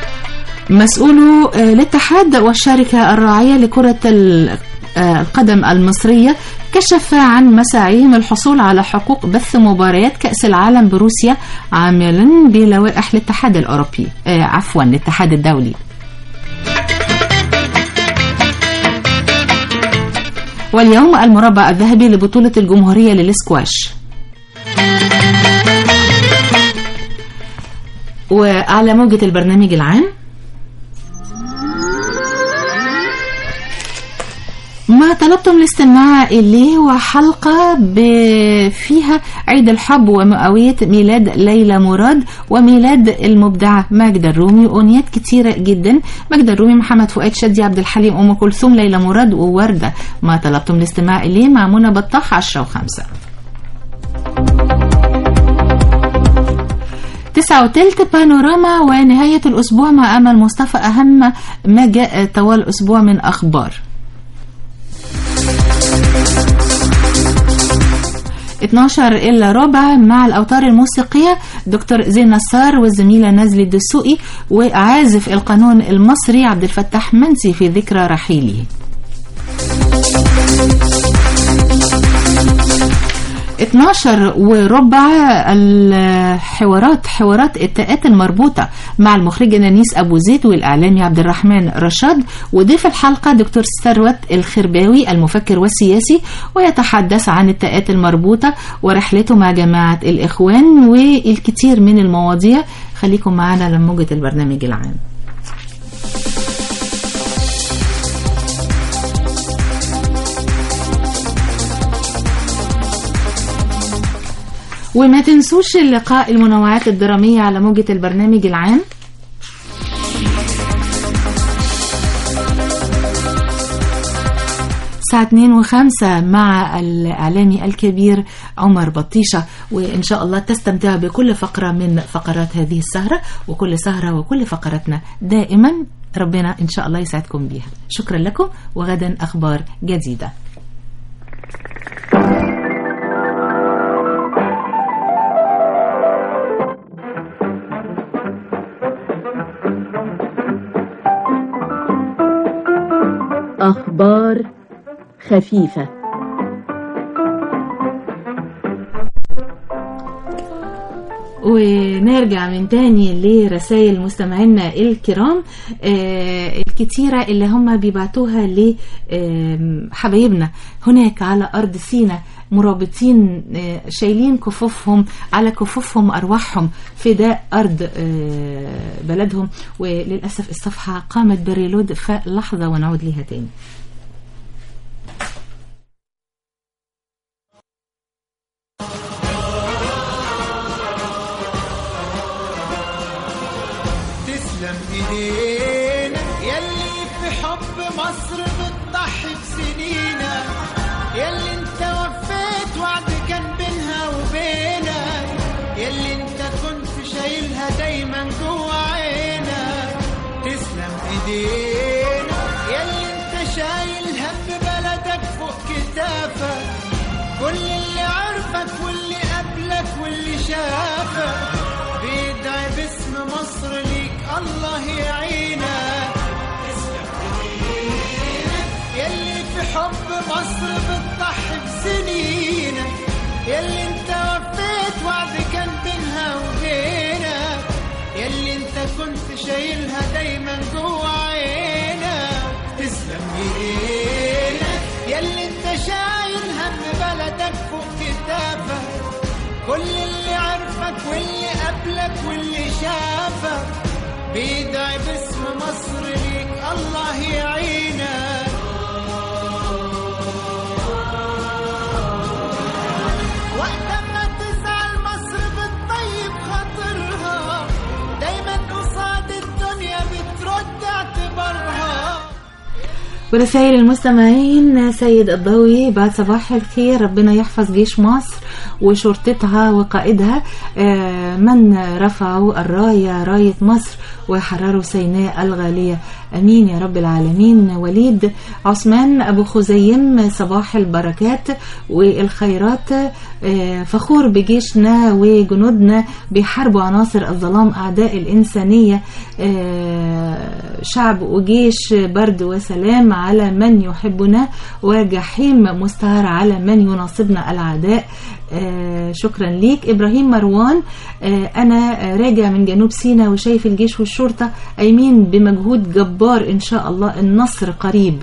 Speaker 4: مسؤولو آه، الاتحاد والشركة الراعية لكرة ال- آه، القدم المصرية كشف عن مساعيهم الحصول على حقوق بث مباريات كأس العالم بروسيا عاملا بلوائح الاتحاد الأوروبي آه، عفوا الاتحاد الدولي واليوم المربع الذهبي لبطولة الجمهورية للسكواش وعلى موجة البرنامج العام ما طلبتم الاستماع إليه وحلقة ب- فيها عيد الحب ومئوية ميلاد ليلى مراد وميلاد المبدعة ماجدة الرومي وأغنيات كتيرة جدا ماجدة الرومي محمد فؤاد شادي عبد الحليم أم كلثوم ليلى مراد ووردة ما طلبتم الاستماع إليه مع منى بطاح 10 وخمسة تسعة وتلت بانوراما ونهاية الأسبوع مع أمل مصطفى أهم ما جاء طوال الأسبوع من أخبار 12 إلا ربع مع الأوتار الموسيقية دكتور زين نصار والزميلة نازلي الدسوقي وعازف القانون المصري عبد الفتاح منسي في ذكرى رحيله 12 وربع الحوارات حوارات التاءات المربوطة مع المخرجة نانيس أبو زيد والإعلامي عبد الرحمن رشاد وضيف الحلقة دكتور ثروت الخرباوي المفكر والسياسي ويتحدث عن التاءات المربوطة ورحلته مع جماعة الإخوان والكثير من المواضيع خليكم معنا لموجة البرنامج العام وما تنسوش اللقاء المنوعات الدرامية على موجة البرنامج العام الساعة 2 و5 مع الإعلامي الكبير عمر بطيشة وإن شاء الله تستمتع بكل فقرة من فقرات هذه السهرة وكل سهرة وكل فقراتنا دائما ربنا إن شاء الله يسعدكم بها شكرا لكم وغدا أخبار جديدة
Speaker 10: أخبار خفيفة
Speaker 4: ونرجع من تاني لرسائل مستمعينا الكرام آه الكتيرة اللي هم بيبعتوها لحبايبنا هناك على أرض سينا مرابطين آه شايلين كفوفهم على كفوفهم أرواحهم فداء أرض آه بلدهم وللأسف الصفحة قامت بريلود فلحظة ونعود ليها تاني
Speaker 11: تسلم ايدينا يلي في حب مصر بتضحي بسنينا يلي انت وفيت وعد كان بينها وبينك يلي انت كنت شايلها دايما جوا عينك تسلم ايدينا يلي انت شايل هم بلدك فوق كتافك كل اللي عرفك واللي قبلك واللي شافك بيدعي باسم مصر ليك الله يعينك يلي في حب مصر بتضحي بسنينك يلي انت وفيت وعد كان بينها وبينك يلي انت كنت شايلها دايما جوا عينك تسلم ايديك يلي انت شايل هم بلدك فوق كتافك كل اللي عرفك واللي قبلك واللي شافك بيدعي باسم مصر ليك الله يعينك وقت ما تزعل مصر بتطيب خاطرها دايما قصاد الدنيا بترد اعتبارها
Speaker 4: ورسائل المستمعين سيد الضوي بعد صباح الخير ربنا يحفظ جيش مصر وشرطتها وقائدها آه، من رفعوا الراية راية مصر وحرروا سيناء الغالية أمين يا رب العالمين وليد عثمان أبو خزيم صباح البركات والخيرات آه، فخور بجيشنا وجنودنا بيحاربوا عناصر الظلام أعداء الإنسانية آه، شعب وجيش برد وسلام على من يحبنا وجحيم مستعار على من يناصبنا العداء آه، شكرا ليك إبراهيم مروان آه، أنا آه، راجع من جنوب سيناء وشايف الجيش والشرطة قايمين بمجهود جبار إن شاء الله النصر قريب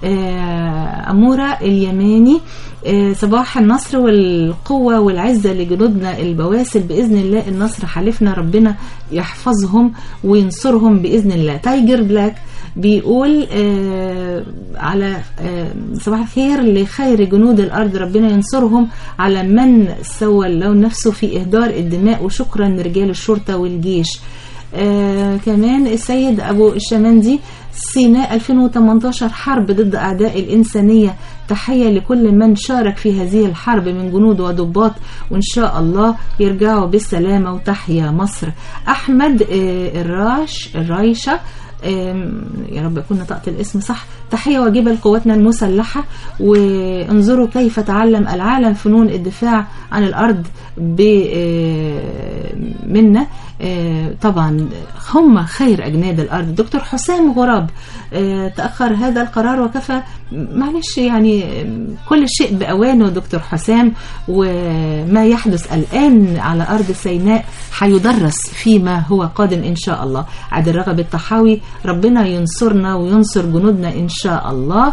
Speaker 4: آه، أمورة اليماني آه، صباح النصر والقوة والعزة لجنودنا البواسل بإذن الله النصر حلفنا ربنا يحفظهم وينصرهم بإذن الله تايجر بلاك بيقول آه على آه صباح الخير لخير جنود الأرض ربنا ينصرهم على من سوى لو نفسه في إهدار الدماء وشكرا لرجال الشرطة والجيش آه كمان السيد أبو الشمندي سيناء 2018 حرب ضد أعداء الإنسانية تحية لكل من شارك في هذه الحرب من جنود وضباط وإن شاء الله يرجعوا بالسلامة وتحيا مصر أحمد آه الراش الرايشة آم، يا رب أكون نطقت الاسم صح تحية واجبة لقواتنا المسلحة وانظروا كيف تعلم العالم فنون الدفاع عن الأرض ب- آه، منا آه، طبعا هم خير أجناد الأرض دكتور حسام غراب آه، تأخر هذا القرار وكفى معلش يعني آه، كل شيء بأوانه دكتور حسام وما يحدث الآن على أرض سيناء هيدرس فيما هو قادم إن شاء الله عادل رغب الطحاوي ربنا ينصرنا وينصر جنودنا إن شاء الله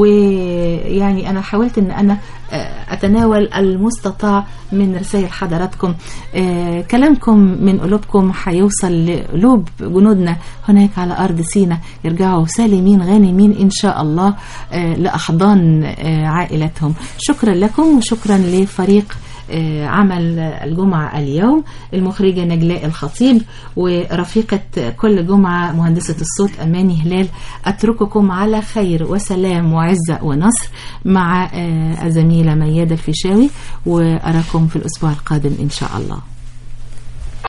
Speaker 4: ويعني أنا حاولت أن أنا آه، أتناول المستطاع من رسائل حضراتكم آه، كلامكم من قلوبكم هيوصل لقلوب جنودنا هناك على أرض سينا يرجعوا سالمين غانمين إن شاء الله آه، لأحضان آه، عائلتهم شكرا لكم وشكرا لفريق آه، عمل الجمعة اليوم المخرجة نجلاء الخطيب ورفيقة كل جمعة مهندسة الصوت أماني هلال أترككم على خير وسلام وعزة ونصر مع آه، الزميلة ميادة الفيشاوي وأراكم في الأسبوع القادم إن شاء الله